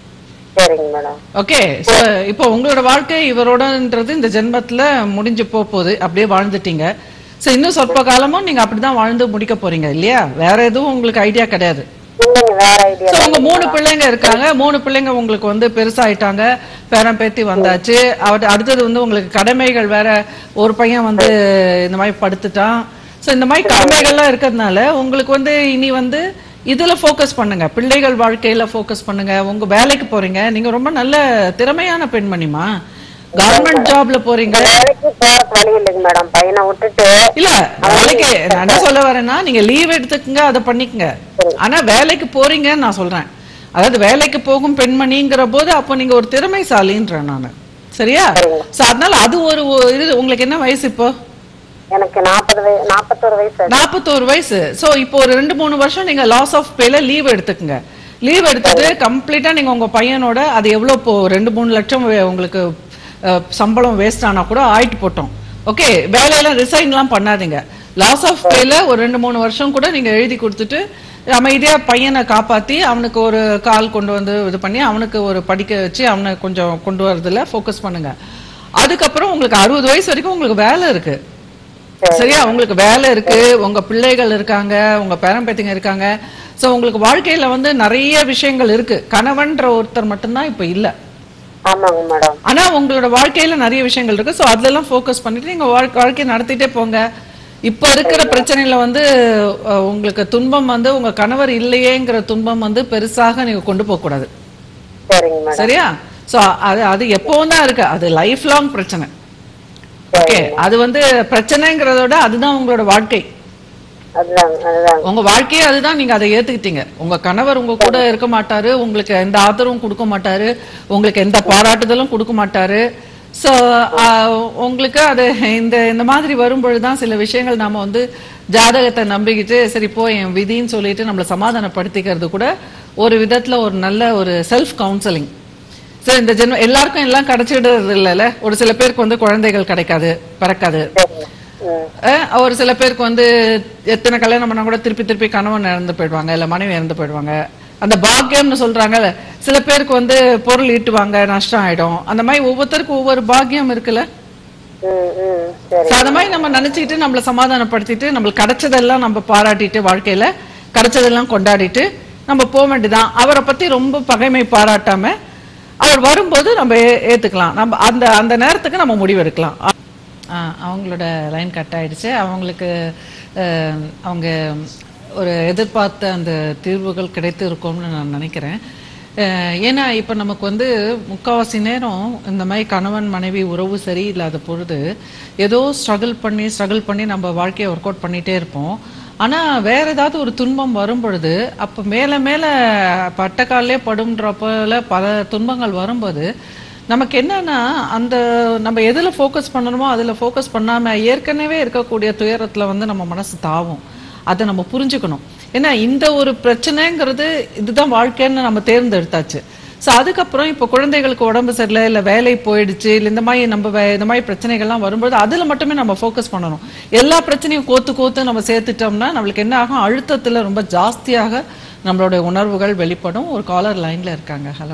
சரிங்க மேடம் ஓகே சோ இப்போ உங்களோட வாழ்க்கை இவரோடன்றது இந்த ஜென்மத்துல முடிஞ்சு போக போகுது அப்படியே வாழ்ந்துட்டீங்க சோ இன்னும் சொற்ப காலமும் நீங்க அப்படிதான் வாழ்ந்து முடிக்க போறீங்க இல்லையா வேற எதுவும் உங்களுக்கு ஐடியா கிடையாது இல்லைங்க வேற ஐடியா சோ உங்க மூணு பிள்ளைங்க இருக்காங்க மூணு பிள்ளைங்க உங்களுக்கு வந்து பெருசாயிட்டாங்க பேரன் பேத்தி வந்தாச்சு அவட் அடுத்தது வந்து உங்களுக்கு கடமைகள் வேற ஒரு பையன் வந்து இந்த மாதிரி படுத்துட்டான் சோ இந்த மாதிரி கடமைகள்லாம் இருக்கிறதுனால உங்களுக்கு வந்து இனி வந்து இதுல ஃபோக்கஸ் பண்ணுங்க பிள்ளைகள் வாழ்க்கையில ஃபோக்கஸ் பண்ணுங்க உங்க வேலைக்கு போறீங்க நீங்க ரொம்ப நல்ல திறமையான பெண்மணிமா கவர்மெண்ட் ஜாப்ல போறீங்க வேலைக்கு போறதுக்கு வழி இல்லைங்க மேடம் பையனை விட்டுட்டு இல்ல வேலைக்கு நான் என்ன சொல்ல வரேன்னா நீங்க லீவ் எடுத்துக்கங்க அதை பண்ணிக்கங்க ஆனா வேலைக்கு போறீங்கன்னு நான் சொல்றேன் அதாவது வேலைக்கு போகும் பெண்மணிங்கிற போது அப்போ நீங்க ஒரு திறமைசாலின்றேன் நானு சரியா சோ அதனால அது ஒரு ஒரு இது உங்களுக்கு என்ன வயசு இப்போ எனக்கு நாற்பது வயசு நாற்பத்தோரு வயசு ஆச்சு. நாற்பத்தோரு வயசு சோ இப்போ ஒரு ரெண்டு மூணு வருஷம் நீங்க லாஸ் ஆஃப் பேல லீவ் எடுத்துக்கங்க லீவ் எடுத்துட்டு கம்ப்ளீட்டா நீங்க உங்க பையனோட அது எவ்வளவு இப்போ ரெண்டு மூணு லட்சம் வே- உங்களுக்கு அஹ், சம்பளம் வேஸ்ட் ஆனா கூட ஆயிட்டு போட்டோம் ஓகே வேலையெல்லாம் ரிசைன்லாம் பண்ணாதீங்க லாஸ் ஆஃப் பேல ஒரு ரெண்டு மூணு வருஷம் கூட நீங்க எழுதி கொடுத்துட்டு அமைதியா பையனை காப்பாத்தி அவனுக்கு ஒரு கால் கொண்டு வந்து இது பண்ணி அவனுக்கு ஒரு படிக்க வச்சு அவனை கொஞ்சம் கொண்டு வரதுல ஃபோக்கஸ் பண்ணுங்க அதுக்கப்புறம் உங்களுக்கு அறுபது வயசு வரைக்கும் உங்களுக்கு வேலை இருக்கு சரியா உங்களுக்கு வேலை இருக்கு உங்க பிள்ளைகள் இருக்காங்க உங்க பேரம்பேத்திங்க இருக்காங்க சோ உங்களுக்கு வாழ்க்கையில வந்து நிறைய விஷயங்கள் இருக்கு கணவன்ற ஒருத்தர் மட்டும்தான் இப்ப இல்ல ஆமாங்க மேடம் ஆனா உங்களோட வாழ்க்கையில நிறைய விஷயங்கள் இருக்கு சோ அதுல எல்லாம் ஃபோக்கஸ் பண்ணிட்டு நீங்க வாழ்- வாழ்க்கையை நடத்திட்டே போங்க இப்ப இருக்கிற பிரச்சனையில வந்து அஹ், உங்களுக்கு துன்பம் வந்து உங்க கணவர் இல்லையேங்கிற துன்பம் வந்து பெருசாக நீங்க கொண்டு போக கூடாது சரிங்க மேடம் சரியா சோ அது அது எப்பவும் தான் இருக்கு அது லைஃப் லாங் பிரச்சனை ஓகே அது வந்து பிரச்சனைங்கிறத விட அதுதான் உங்களோட வாழ்க்கை அதுதாங்க அதுதாங்க உங்க வாழ்க்கையே அதுதான் நீங்க அதை ஏத்துக்கிட்டீங்க உங்க கணவர் உங்க கூட இருக்க மாட்டாரு உங்களுக்கு எந்த ஆதரவும் கொடுக்க மாட்டாரு உங்களுக்கு எந்த பாராட்டுதலும் கொடுக்க மாட்டாரு சோ உங்களுக்கு அது இந்த இந்த மாதிரி வரும்பொழுதுதான் சில விஷயங்கள் நாம வந்து ஜாதகத்தை நம்பிக்கிட்டு சரி போ என் விதின்னு சொல்லிட்டு நம்மள சமாதானப்படுத்திக்கிறது கூட ஒரு விதத்துல ஒரு நல்ல ஒரு செல்ஃப் கவுன்சிலிங் சரி இந்த ஜென்மம் எல்லாருக்கும் எல்லாம் கிடைச்சிடுறது இல்லைல்ல ஒரு சில பேருக்கு வந்து குழந்தைகள் கிடைக்காது பிறக்காது சரிங்க ம் அஹ் ஒரு சில பேருக்கு வந்து எத்தனை கல்யாணம் பண்ணா கூட திருப்பி திருப்பி கணவன் இறந்து போயிடுவாங்க இல்ல மனைவி இறந்து போயிடுவாங்க அந்த பாக்கியம்னு சொல்றாங்கல்ல சில பேருக்கு வந்து பொருள் ஈட்டுவாங்க நஷ்டம் ஆயிடும் அந்த மாதிரி ஒவ்வொருத்தருக்கும் ஒவ்வொரு பாக்கியம் இருக்குல்ல ம் ம் சரி So, அந்த மாதிரி நம்ம நினைச்சிட்டு நம்மள சமாதானப்படுத்திட்டு நம்மளுக்கு கிடைச்சதெல்லாம் நம்ம பாராட்டிட்டு வாழ்க்கையில கிடைச்சதெல்லாம் கொண்டாடிட்டு நம்ம போக வேண்டியதான் அவரை பத்தி ரொம்ப பகைமை பாராட்டாம அவர் வரும்போது நம்ம ஏ- ஏத்துக்கலாம் நம்ம அந்த அந்த நேரத்துக்கு நம்ம முடிவெடுக்கலாம் ஆ, அவங்களோட லைன் கட் ஆயிடுச்சு அவங்களுக்கு அஹ், அவங்க ஒரு எதிர்பார்த்த அந்த தீர்வுகள் கிடைத்து இருக்கும்னு நான் நினைக்கிறேன் அஹ், ஏன்னா இப்போ நமக்கு வந்து முக்காவாசி நேரம் இந்த மாதிரி கணவன் மனைவி உறவு சரியில்லாத பொழுது ஏதோ ஸ்ட்ரகிள் பண்ணி ஸ்ட்ரகிள் பண்ணி நம்ம வாழ்க்கையை ஒர்க் அவுட் பண்ணிட்டே இருப்போம் ஆனா வேற ஏதாவது ஒரு துன்பம் வரும் பொழுது அப்ப மேல மேல பட்டக்காலே படும்ன்றப்பல பல துன்பங்கள் வரும்போது நமக்கு என்னன்னா அந்த நம்ம எதுல ஃபோக்கஸ் பண்ணணுமோ அதுல ஃபோக்கஸ் பண்ணாம ஏற்கனவே இருக்கக்கூடிய துயரத்துல வந்து நம்ம மனசு தாவும் அதை நம்ம புரிஞ்சுக்கணும் ஏன்னா இந்த ஒரு பிரச்சனைங்கிறது இதுதான் வாழ்க்கைன்னு நம்ம தேர்ந்தெடுத்தாச்சு ஸோ அதுக்கப்புறம் இப்போ குழந்தைகளுக்கு உடம்பு சரியில்லை இல்லை வேலை போயிடுச்சு இல்லை இந்த மாதிரி நம்ம வே- இந்த மாதிரி பிரச்சனைகள்லாம் வரும்போது அதில் மட்டுமே நம்ம ஃபோக்கஸ் பண்ணணும் எல்லா பிரச்சனையும் கோத்து கோத்து நம்ம சேர்த்துட்டோம்னா நம்மளுக்கு என்ன ஆகும் அழுத்தத்தில் ரொம்ப ஜாஸ்தியாக நம்மளுடைய உணர்வுகள் வெளிப்படும் ஒரு காலர் லைன்ல இருக்காங்க ஹலோ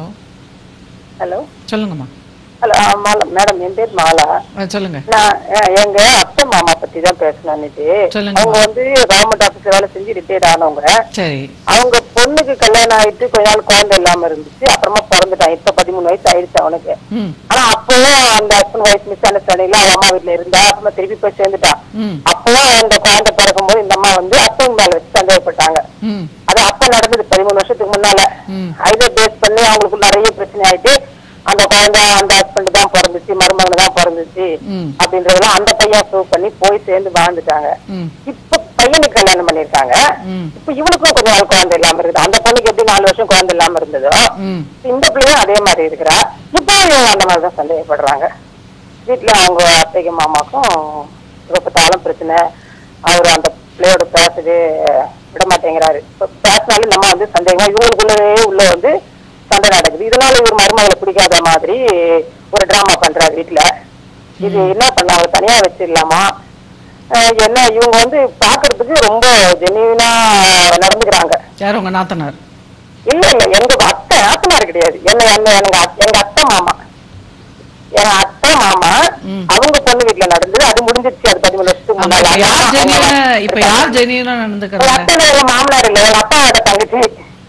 ஹலோ சொல்லுங்கம்மா ஹலோ மாலா மேடம் என் பேர் மாலா அஹ் சொல்லுங்க நான் அஹ், எங்க அத்தை மாமா பத்தி தான் பேசணும் அன்னைக்கு சொல்லுங்க. அவங்க வந்து கவர்மெண்ட் ஆபீஸ் வேலை செஞ்சு ரிட்டையர்ட் ஆனவங்க சரி அவங்க பொண்ணுக்கு கல்யாணம் ஆயிட்டு கொஞ்ச நாள் குழந்தை இல்லாம இருந்துச்சு அப்புறமா பிறந்துட்டான் இப்ப பதிமூணு வயசு ஆயிடுச்சு அவனுக்கு ம் ஆனா அப்பவும் அந்த ஹஸ்பண்ட் ஒய்ஃப் மிஸ் அண்டர்ஸ்டாண்டிங்ல அவ அம்மா வீட்டுல இருந்தா அப்புறமா திருப்பி போய் சேர்ந்துட்டான் ம் அப்பவும் அந்த குழந்தை பிறக்கும்போது இந்த அம்மா வந்து அத்தவங்க மேல வச்சு சந்தேகப்பட்டாங்க ம் அது அப்ப நடந்தது பதிமூணு வருஷத்துக்கு முன்னால ம். இதை பேஸ் பண்ணி அவங்களுக்கு நிறைய பிரச்சனை ஆயிட்டு அந்த குழந்தை அந்த ஹஸ்பண்ட் தான் பிறந்துச்சு மருமகன் தான் பிறந்துச்சு ம் அப்படின்றதெல்லாம் அந்த பையன் ப்ரூவ் பண்ணி போய் சேர்ந்து வாழ்ந்துட்டாங்க ம் இப்ப பையனுக்கு கல்யாணம் பண்ணிருக்காங்க ம் இப்ப இவனுக்கும் கொஞ்ச நாள் குழந்தை இல்லாம இருக்குது அந்த பொண்ணுக்கு எப்படி நாலு வருஷம் குழந்தை இல்லாம இருந்ததோ ம் இந்த பிள்ளையும் அதே மாதிரி இருக்கிறா இப்போ இவங்க அந்த மாதிரி தான் சந்தேகப்படுறாங்க வீட்டுல அவங்க அத்தைக்கு மாமாக்கும் எப்பத்தாலும் பிரச்சனை அவர் அந்த பிள்ளையோட பேசவே விட மாட்டேங்கிறாரு இப்ப பேசினாலும் நம்ம வந்து சந்தேகமா இவங்களுக்குள்ளவே உள்ள வந்து சண்டை நடக்குது இதனால இவர் மருமகளை பிடிக்காத மாதிரி ஒரு டிராமா பண்றாரு வீட்டுல இது என்ன பண்ண அவர் தனியா வச்சிடலாமா அஹ் என்ன இவங்க வந்து பாக்குறதுக்கு ரொம்ப ஜெனியூனா நடந்துக்கிறாங்க யார் உங்க நாத்தனார் இல்ல இல்ல எங்க அத்தை ஆத்தனார் கிடையாது என்ன என்ன எங்க அத்- எங்க அத்தை மாமா எங்க அத்தை மாமா ம். அவங்க பொண்ணு வீட்டுல நடந்தது அது முடிஞ்சிருச்சு அது பதிமூணு வருஷத்துக்கு ஆமா, முன்னால இப்ப யார் அவங்க- ஜெனியூனா இப்ப இருக்காங்க. யார் ஜெனியூனா எங்க நடந்துக்கிறாங்க அத்தை எங்க மாமனார் இல்ல எங்க அப்பாவோட தங்கச்சி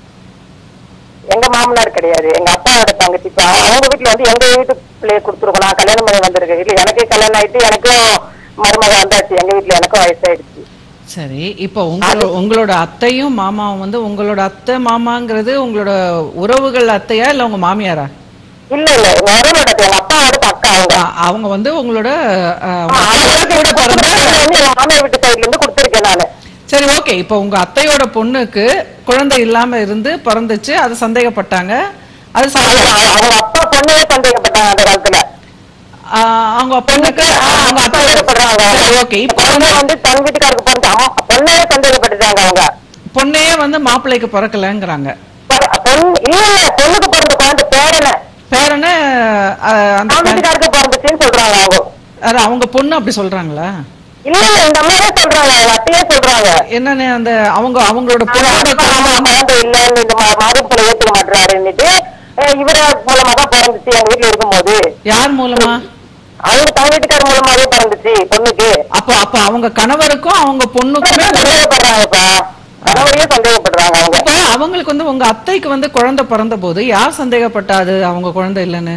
எங்க மாமனார் கிடையாது எங்க அப்பாவோட தங்கச்சி இப்ப அவங்க வீட்டுல வந்து எங்க வீட்டு பிள்ளைய கொடுத்துருக்கோம் நான் கல்யாணம் பண்ணி வந்திருக்கேன் வீட்டுல எனக்கே கல்யாணம் ஆயிட்டு எனக்கும் மருமக வந்தாச்சு எங்க வீட்டுல எனக்கும் வயசாயிடுச்சு சரி இப்போ உங்களோட உங்களோட அத்தையும் மாமாவும் வந்து உங்களோட அத்தை மாமாங்கிறது உங்களோட உறவுகள் அத்தையா இல்ல உங்க மாமியாரா இல்ல இல்ல எங்க வரமாட்டது எங்க அப்பாவோட அக்கா அவங்க ஆ, அவங்க வந்து உங்களோட ஆ, உங்க ஆ, அத்தை அவங்க கூட பிறந்த வந்து எங்க மாமியார் வீட்டு சைடுல இருந்து கொடுத்துருக்கேன் நானு சரி ஓகே இப்போ உங்க அத்தையோட பொண்ணுக்கு குழந்தை இல்லாம இருந்து பிறந்துச்சு அது சந்தேகப்பட்டாங்க அது ச- அவங்க அப்பா பொண்ணையே சந்தேகப்பட்டாங்க அந்த காலத்துல ஆ, அவங்க பொண்ணுக்கு அவங்க அத்தை சந்தேகப்படுறாங்க சரி ஓகே இப்போ பொண்ணு வந்து தங்க வீட்டுக்காருக்கு பொண்ணு அம்மா- பொண்ணையே சந்தேகப்பட்டுட்டாங்க அவங்க பொண்ணையே வந்து மாப்பிள்ளைக்கு பிறக்கலங்கிறாங்க பொ- பொண்ணு இல்ல இல்ல பொண்ணுக்கு பிறந்த குழந்தை பேரன பேரனு ஆ, அந்த அவங்க வீட்டுக்காருக்கு பிறந்துச்சுன்னு சொல்றாங்க அவங்க அது அவங்க பொண்ணு அப்படி சொல்றாங்களா இல்ல இல்ல இந்த அம்மாவே சொல்றாங்க அவங்க அத்தையே சொல்றாங்க என்னன்னு அந்த அவங்க அவங்களோட பொண்ணோட அப்பா அம்மா குழந்தை இல்லன்னு இந்த மா- மாதத்துல ஏத்துக்க மாட்டாருன்னுட்டு இவர மூலமா தான் பிறந்துச்சு எங்க வீட்டுல இருக்கும்போது யார் மூலமா அவங்க தங்க வீட்டுக்கார மூலமாவே பிறந்துச்சு பொண்ணுக்கு அப்போ அப்ப அவங்க கணவருக்கும் அவங்க பொண்ணுக்குமே ஒரு- சந்தேகப்படுறாங்கப்பா கணவரையே சந்தேகப்படுறாங்க அவங்க இப்ப அவங்களுக்கு வந்து உங்க அத்தைக்கு வந்து குழந்தை பிறந்த போது யார் சந்தேகப்பட்டா அது அவங்க குழந்தை இல்லைன்னு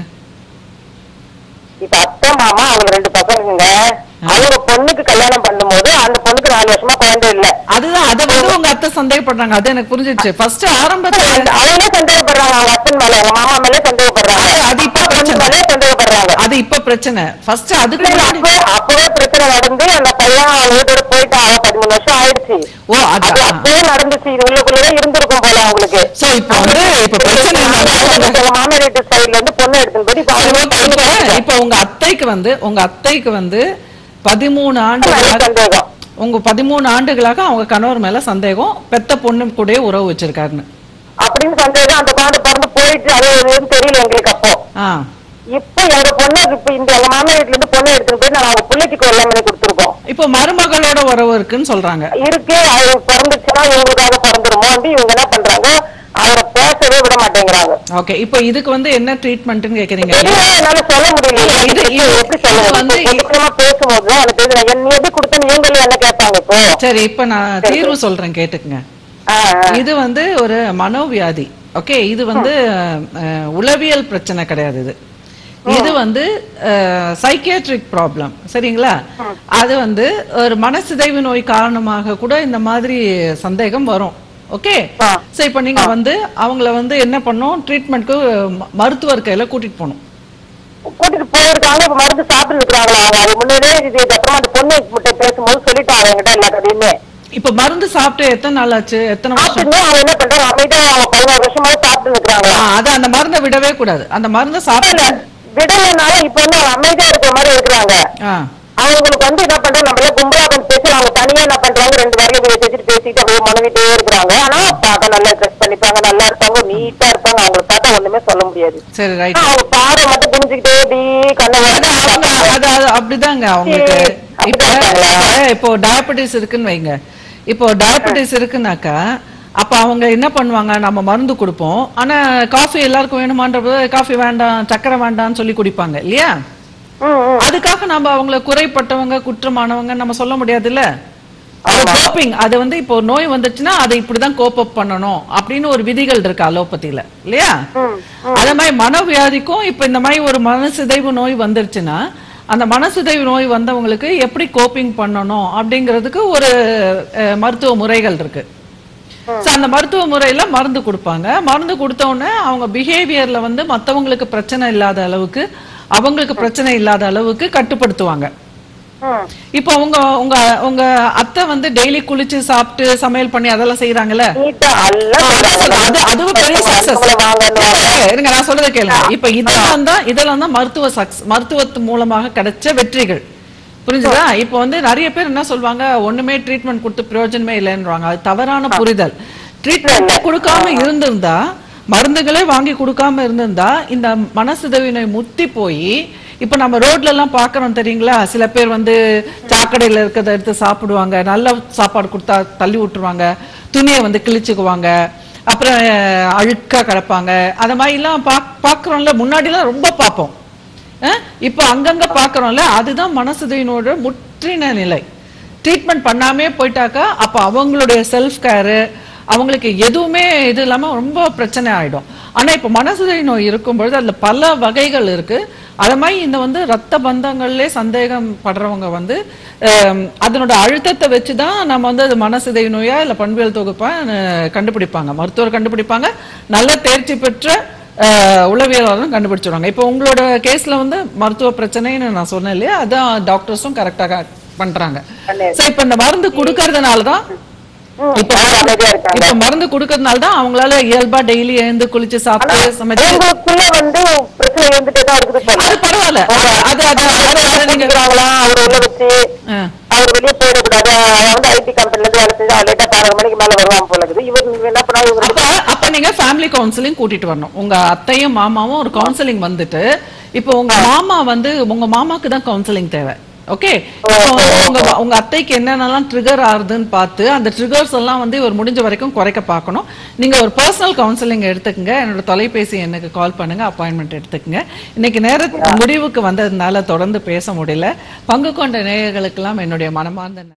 இப்ப அத்தை மாமா அவங்க ரெண்டு பசங்க அவங்க பொண்ணுக்கு கல்யாணம் பண்ணும்போது அந்த பொண்ணுக்கு நாலு வருஷமா குழந்தை இல்ல அதுதான் அதை வந்து உங்க அத்தை சந்தேகப்படுறாங்க அது எனக்கு புரிஞ்சிடுச்சு ஃபர்ஸ்ட் ஆரம்பத்துல அவங்களே சந்தேகப்படுறாங்க அவங்க அத்தன் மேல அவங்க மாமா மேலே சந்தேகப்படுறாங்க அது இப்ப பொண்ணு பிரச்சனை. மேலே சந்தேகப்படுறாங்க அது இப்ப பிரச்சனை ஃபர்ஸ்ட் அதுக்கு இல்ல, முன்னாடி அப்ப- அப்பவே பிரச்சனை நடந்து அந்த பையன் அவங்க வீட்டோட போயிட்டான் பதிமூணு வருஷம் ஆயிடுச்சு ஓ அது அது அப்பவே நடந்துச்சு இது உள்ளுக்குள்ளே இருந்திருக்கும் போல அவங்களுக்கு சோ இப்போ வந்து இப்ப பிரச்சனை என்னன்னா, எங்க மாமியார் வீட்டு சைடுல இருந்து பொண்ணு எடுத்துன்னு போய் இப்ப சரி, அவங்க okay, இப்ப இப்ப உங்க அத்தைக்கு வந்து உங்க அத்தைக்கு வந்து பதிமூணு ஆண்டுகளாக சந்தேகம் உங்க பதிமூணு ஆண்டுகளாக அவங்க கணவர் மேல சந்தேகம் பெத்த பொண்ணு கூட உறவு வச்சிருக்காருன்னு அப்படின்னு சந்தேகம் அந்த குழந்தை பிறந்து போயிட்டு அது எதுவும் தெரியல எங்களுக்கு அப்போ ஆ இப்ப எங்க பொண்ணு இப்ப இந்த எங்க மாமியார் வீட்டுல இருந்து பொண்ணு எடுத்துட்டு போய் நாங்க அவங்க பிள்ளைக்கு எல்லாம் பண்ணி கொடுத்துருக்கோம் இப்போ மருமகளோட உறவு இருக்குன்னு சொல்றாங்க இருக்கு அது பிறந்துச்சுன்னா இவங்களுக்காக பிறந்துருமோன்ட்டு இவங்க என்ன பண்றாங்க அவரை பேசவே விட மாட்டேங்கிறாங்க ஓகே இப்போ இதுக்கு வந்து என்ன ட்ரீட்மெண்ட்னு கேக்குறீங்க தெரியல என்னால சொல்ல முடியல இது- இது- எப்படி இது சொல்ல வந்து- வந்து பேசும்போது தான் எனக்கு தெரியும் என்ன எது கொடுத்தா இவங்களும் என்ன கேட்பாங்க இப்போ சரி இப்போ நான் தீர்வு சொல்றேன் கேட்டுக்குங்க ஆ, ஆ. இது வந்து ஒரு மனோவியாதி ஓகே இது வந்து அஹ், உளவியல் பிரச்சனை கிடையாது இது இது வந்து சைக்கியாட்ரிக் ப்ராப்ளம் சரிங்களா அது வந்து ஒரு மனசிதைவு நோய் காரணமாக கூட இந்த மாதிரி சந்தேகம் வரும் ஓகே ஆ. சோ இப்போ நீங்க வந்து அவங்கள வந்து என்ன பண்ணோம் ட்ரீட்மெண்ட்க்கு மருத்துவர் கையில கூட்டிட்டு போகணும் கூட்டிட்டு போயிருக்காங்க இப்ப மருந்து சாப்பிட்டு இருக்கிறாங்களா அவங்க அது முன்னாடியே இது அப்புறமா அந்த பொண்ணு கிட்ட பேசும்போது சொல்லிட்டாங்க என்கிட்ட எல்லா கதையுமே இப்போ மருந்து சாப்பிட்டு எத்தனை நாள் ஆச்சு எத்தனை வருஷம் சாப்பிட்டு அவங்க என்ன பண்றாங்க அமைதியா அவங்க பதினாறு வருஷமா சாப்பிட்டு இருக்கிறாங்களா ஆ, அது அந்த மருந்தை விடவே கூடாது அந்த மருந்தை சாப்பிட்டு விடலைனால இப்ப வந்து அவங்க அமைதியா இருக்கிற மாதிரி இருக்கிறாங்க ஆ அவங்களுக்கு வந்து என்ன பண்றாங்க நம்மள கும்பலா கொஞ்சம் பேசி அவங்க தனியா என்ன பண்றாங்க ரெண்டு வாரியம் பேசிட்டு பேசிட்டு அப்படியே மனைவிட்டே இருக்கிறாங்க ஆனா பார்க்க நல்லா ட்ரெஸ் பண்ணிப்பாங்க நல்லா இருப்பாங்க நீட்டா இருப்பாங்க அவங்களை பார்த்தா ஒண்ணுமே சொல்ல முடியாது சரி ரைட் ஆனா அவங்க பாடம் மட்டும் புரிஞ்சுக்கிட்டே இப்படி கண்ணை அது அவங்க அது அது அப்படிதாங்க அவங்களுக்கு சரி, இப்ப அப்படிதாங்களா? இப்போ டயபெட்டிஸ் இருக்குன்னு வைங்க இப்போ டயபெட்டிஸ் இருக்குனாக்கா அப்ப அவங்க என்ன பண்ணுவாங்க நம்ம மருந்து கொடுப்போம் ஆனா காஃபி எல்லாருக்கும் வேணுமான்றப்ப காஃபி வேண்டாம் சக்கரை வேண்டாம்னு சொல்லி குடிப்பாங்க இல்லையா ம், ம். அதுக்காக நம்ம அவங்கள குறைப்பட்டவங்க குற்றமானவங்க நம்ம சொல்ல முடியாதுல்ல அது ஆமா. கோப்பிங் அது வந்து இப்போ நோய் வந்துச்சுன்னா அதை இப்படிதான் கோப் அப் பண்ணணும் அப்படின்னு ஒரு விதிகள் இருக்கு அலோபதியில இல்லையா ம், அதே மாதிரி மனவியாதிக்கும் இப்ப இந்த மாதிரி ஒரு மனசிதைவு நோய் வந்துருச்சுன்னா அந்த மனசிதைவு நோய் வந்தவங்களுக்கு எப்படி கோப்பிங் பண்ணணும் அப்படிங்கிறதுக்கு ஒரு அஹ், மருத்துவ முறைகள் இருக்கு So, அந்த மருத்துவ முறையில மருந்து கொடுப்பாங்க மருந்து கொடுத்த உடனே அவங்க பிஹேவியர்ல வந்து மத்தவங்களுக்கு பிரச்சனை இல்லாத அளவுக்கு அவங்களுக்கு பிரச்சனை இல்லாத அளவுக்கு கட்டுப்படுத்துவாங்க ம். இப்போ உங்க உங்க உங்க அத்தை வந்து டெய்லி குளிச்சு சாப்பிட்டு சமையல் பண்ணி அதெல்லாம் செய்யறாங்கல்ல நீட்டா எல்லாம் அது அது அதுவும் பெரிய சக்சஸ் அவங்கள வாங்கன்னு இருங்க நான் சொல்றதை கேளுங்க இப்ப இதெல்லாம் தான் இதெல்லாம் தான் மருத்துவ சக்ஸ் மருத்துவத்து மூலமாக கிடைச்ச வெற்றிகள் புரிஞ்சுதா இப்போ வந்து நிறைய பேர் என்ன சொல்லுவாங்க ஒண்ணுமே ட்ரீட்மெண்ட் கொடுத்து பிரயோஜனமே இல்லைன்றாங்க அது தவறான புரிதல் ட்ரீட்மெண்ட் கொடுக்காம இருந்திருந்தா மருந்துகளே வாங்கி கொடுக்காம இருந்திருந்தா இந்த மனசிதவி நோய் முத்தி போய் இப்ப நம்ம ரோட்ல எல்லாம் பாக்குறோம் தெரியுங்களா சில பேர் வந்து சாக்கடையில இருக்கிறத எடுத்து சாப்பிடுவாங்க நல்ல சாப்பாடு கொடுத்தா தள்ளி விட்டுருவாங்க துணியை வந்து கிழிச்சுக்குவாங்க அப்புறம் அஹ், அழுக்கா கிடப்பாங்க அந்த மாதிரி எல்லாம் பாக்- பாக்குறோம்ல முன்னாடி எல்லாம் ரொம்ப பார்ப்போம் அஹ், இப்போ அங்கங்க பாக்குறோம்ல அதுதான் மனசுதையினோட முற்றின நிலை ட்ரீட்மெண்ட் பண்ணாமே போயிட்டாக்கா அப்ப அவங்களுடைய செல்ஃப் கேரு அவங்களுக்கு எதுவுமே இது இல்லாம ரொம்ப பிரச்சனை ஆயிடும் ஆனா இப்ப மனசுதை நோய் இருக்கும் பொழுது அதுல பல வகைகள் இருக்கு அது மாதிரி இந்த வந்து ரத்த பந்தங்கள்லே சந்தேகம் படுறவங்க வந்து அஹ், அதனோட அழுத்தத்தை வச்சுதான் நம்ம வந்து அது மனசிதை நோயா இல்ல பண்பியல் தொகுப்பா அஹ், கண்டுபிடிப்பாங்க மருத்துவர் கண்டுபிடிப்பாங்க நல்ல தேர்ச்சி பெற்ற அஹ், உளவியலாளரும் கண்டுபிடிச்சிருவாங்க இப்போ உங்களோட கேஸ்ல வந்து மருத்துவ பிரச்சனைன்னு நான் சொன்னேன் இல்லையா அதான் டாக்டர்ஸும் கரெக்டாக பண்றாங்க பண்ணு. சோ இப்போ இந்த மருந்து கொடுக்கறதுனால தான் ம், இப்ப யாரும் மருந்து- அமைதியா இருக்காங்க. இப்ப மருந்து கொடுக்கறதுனால தான் அவங்களால இயல்பா டெய்லி எழுந்து குளிச்சு சாப்பிட்டு சமைச்சு எங்களுக்குள்ள வந்து பிரச்சனை இருந்துட்டே தான் இருக்குது போல. அது பரவாயில்ல அது அது அது அவரை அது நீங்க பண்ணிக்கிறாங்களா, அவர் உள்ள வச்சு ஆ. அவர் வெளியே போயிடக்கூடாது அவன் வந்து ஐடி கம்பெனில இருந்து வேலை செஞ்சு லேட்டா பதினொரு மணிக்கு மேல வருவான் போல இருக்குது இவர் என்ன பண்ணா இவர் அப்ப அப்ப நீங்க ஃபேமிலி கவுன்சிலிங் கூட்டிட்டு வரணும் உங்க அத்தையும் மாமாவும் ஒரு கவுன்சிலிங் வந்துட்டு இப்போ உங்க மாமா வந்து உங்க மாமாக்கு தான் கவுன்சிலிங் தேவை ஓகே உங்க உங்க அத்தைக்கு என்னென்னலாம் ட்ரிகர் ஆகுதுன்னு பார்த்து அந்த ட்ரிகர்ஸ் எல்லாம் வந்து இவர் முடிஞ்ச வரைக்கும் குறைக்க பார்க்கணும் நீங்க ஒரு பர்சனல் கவுன்சிலிங் எடுத்துக்கங்க என்னோட தொலைபேசி எனக்கு கால் பண்ணுங்க அப்பாயின்மெண்ட் எடுத்துக்கங்க இன்னைக்கு நேர முடிவுக்கு வந்ததுனால தொடர்ந்து பேச முடியல பங்கு கொண்ட நேயர்களுக்கெல்லாம் என்னுடைய மனமார்ந்த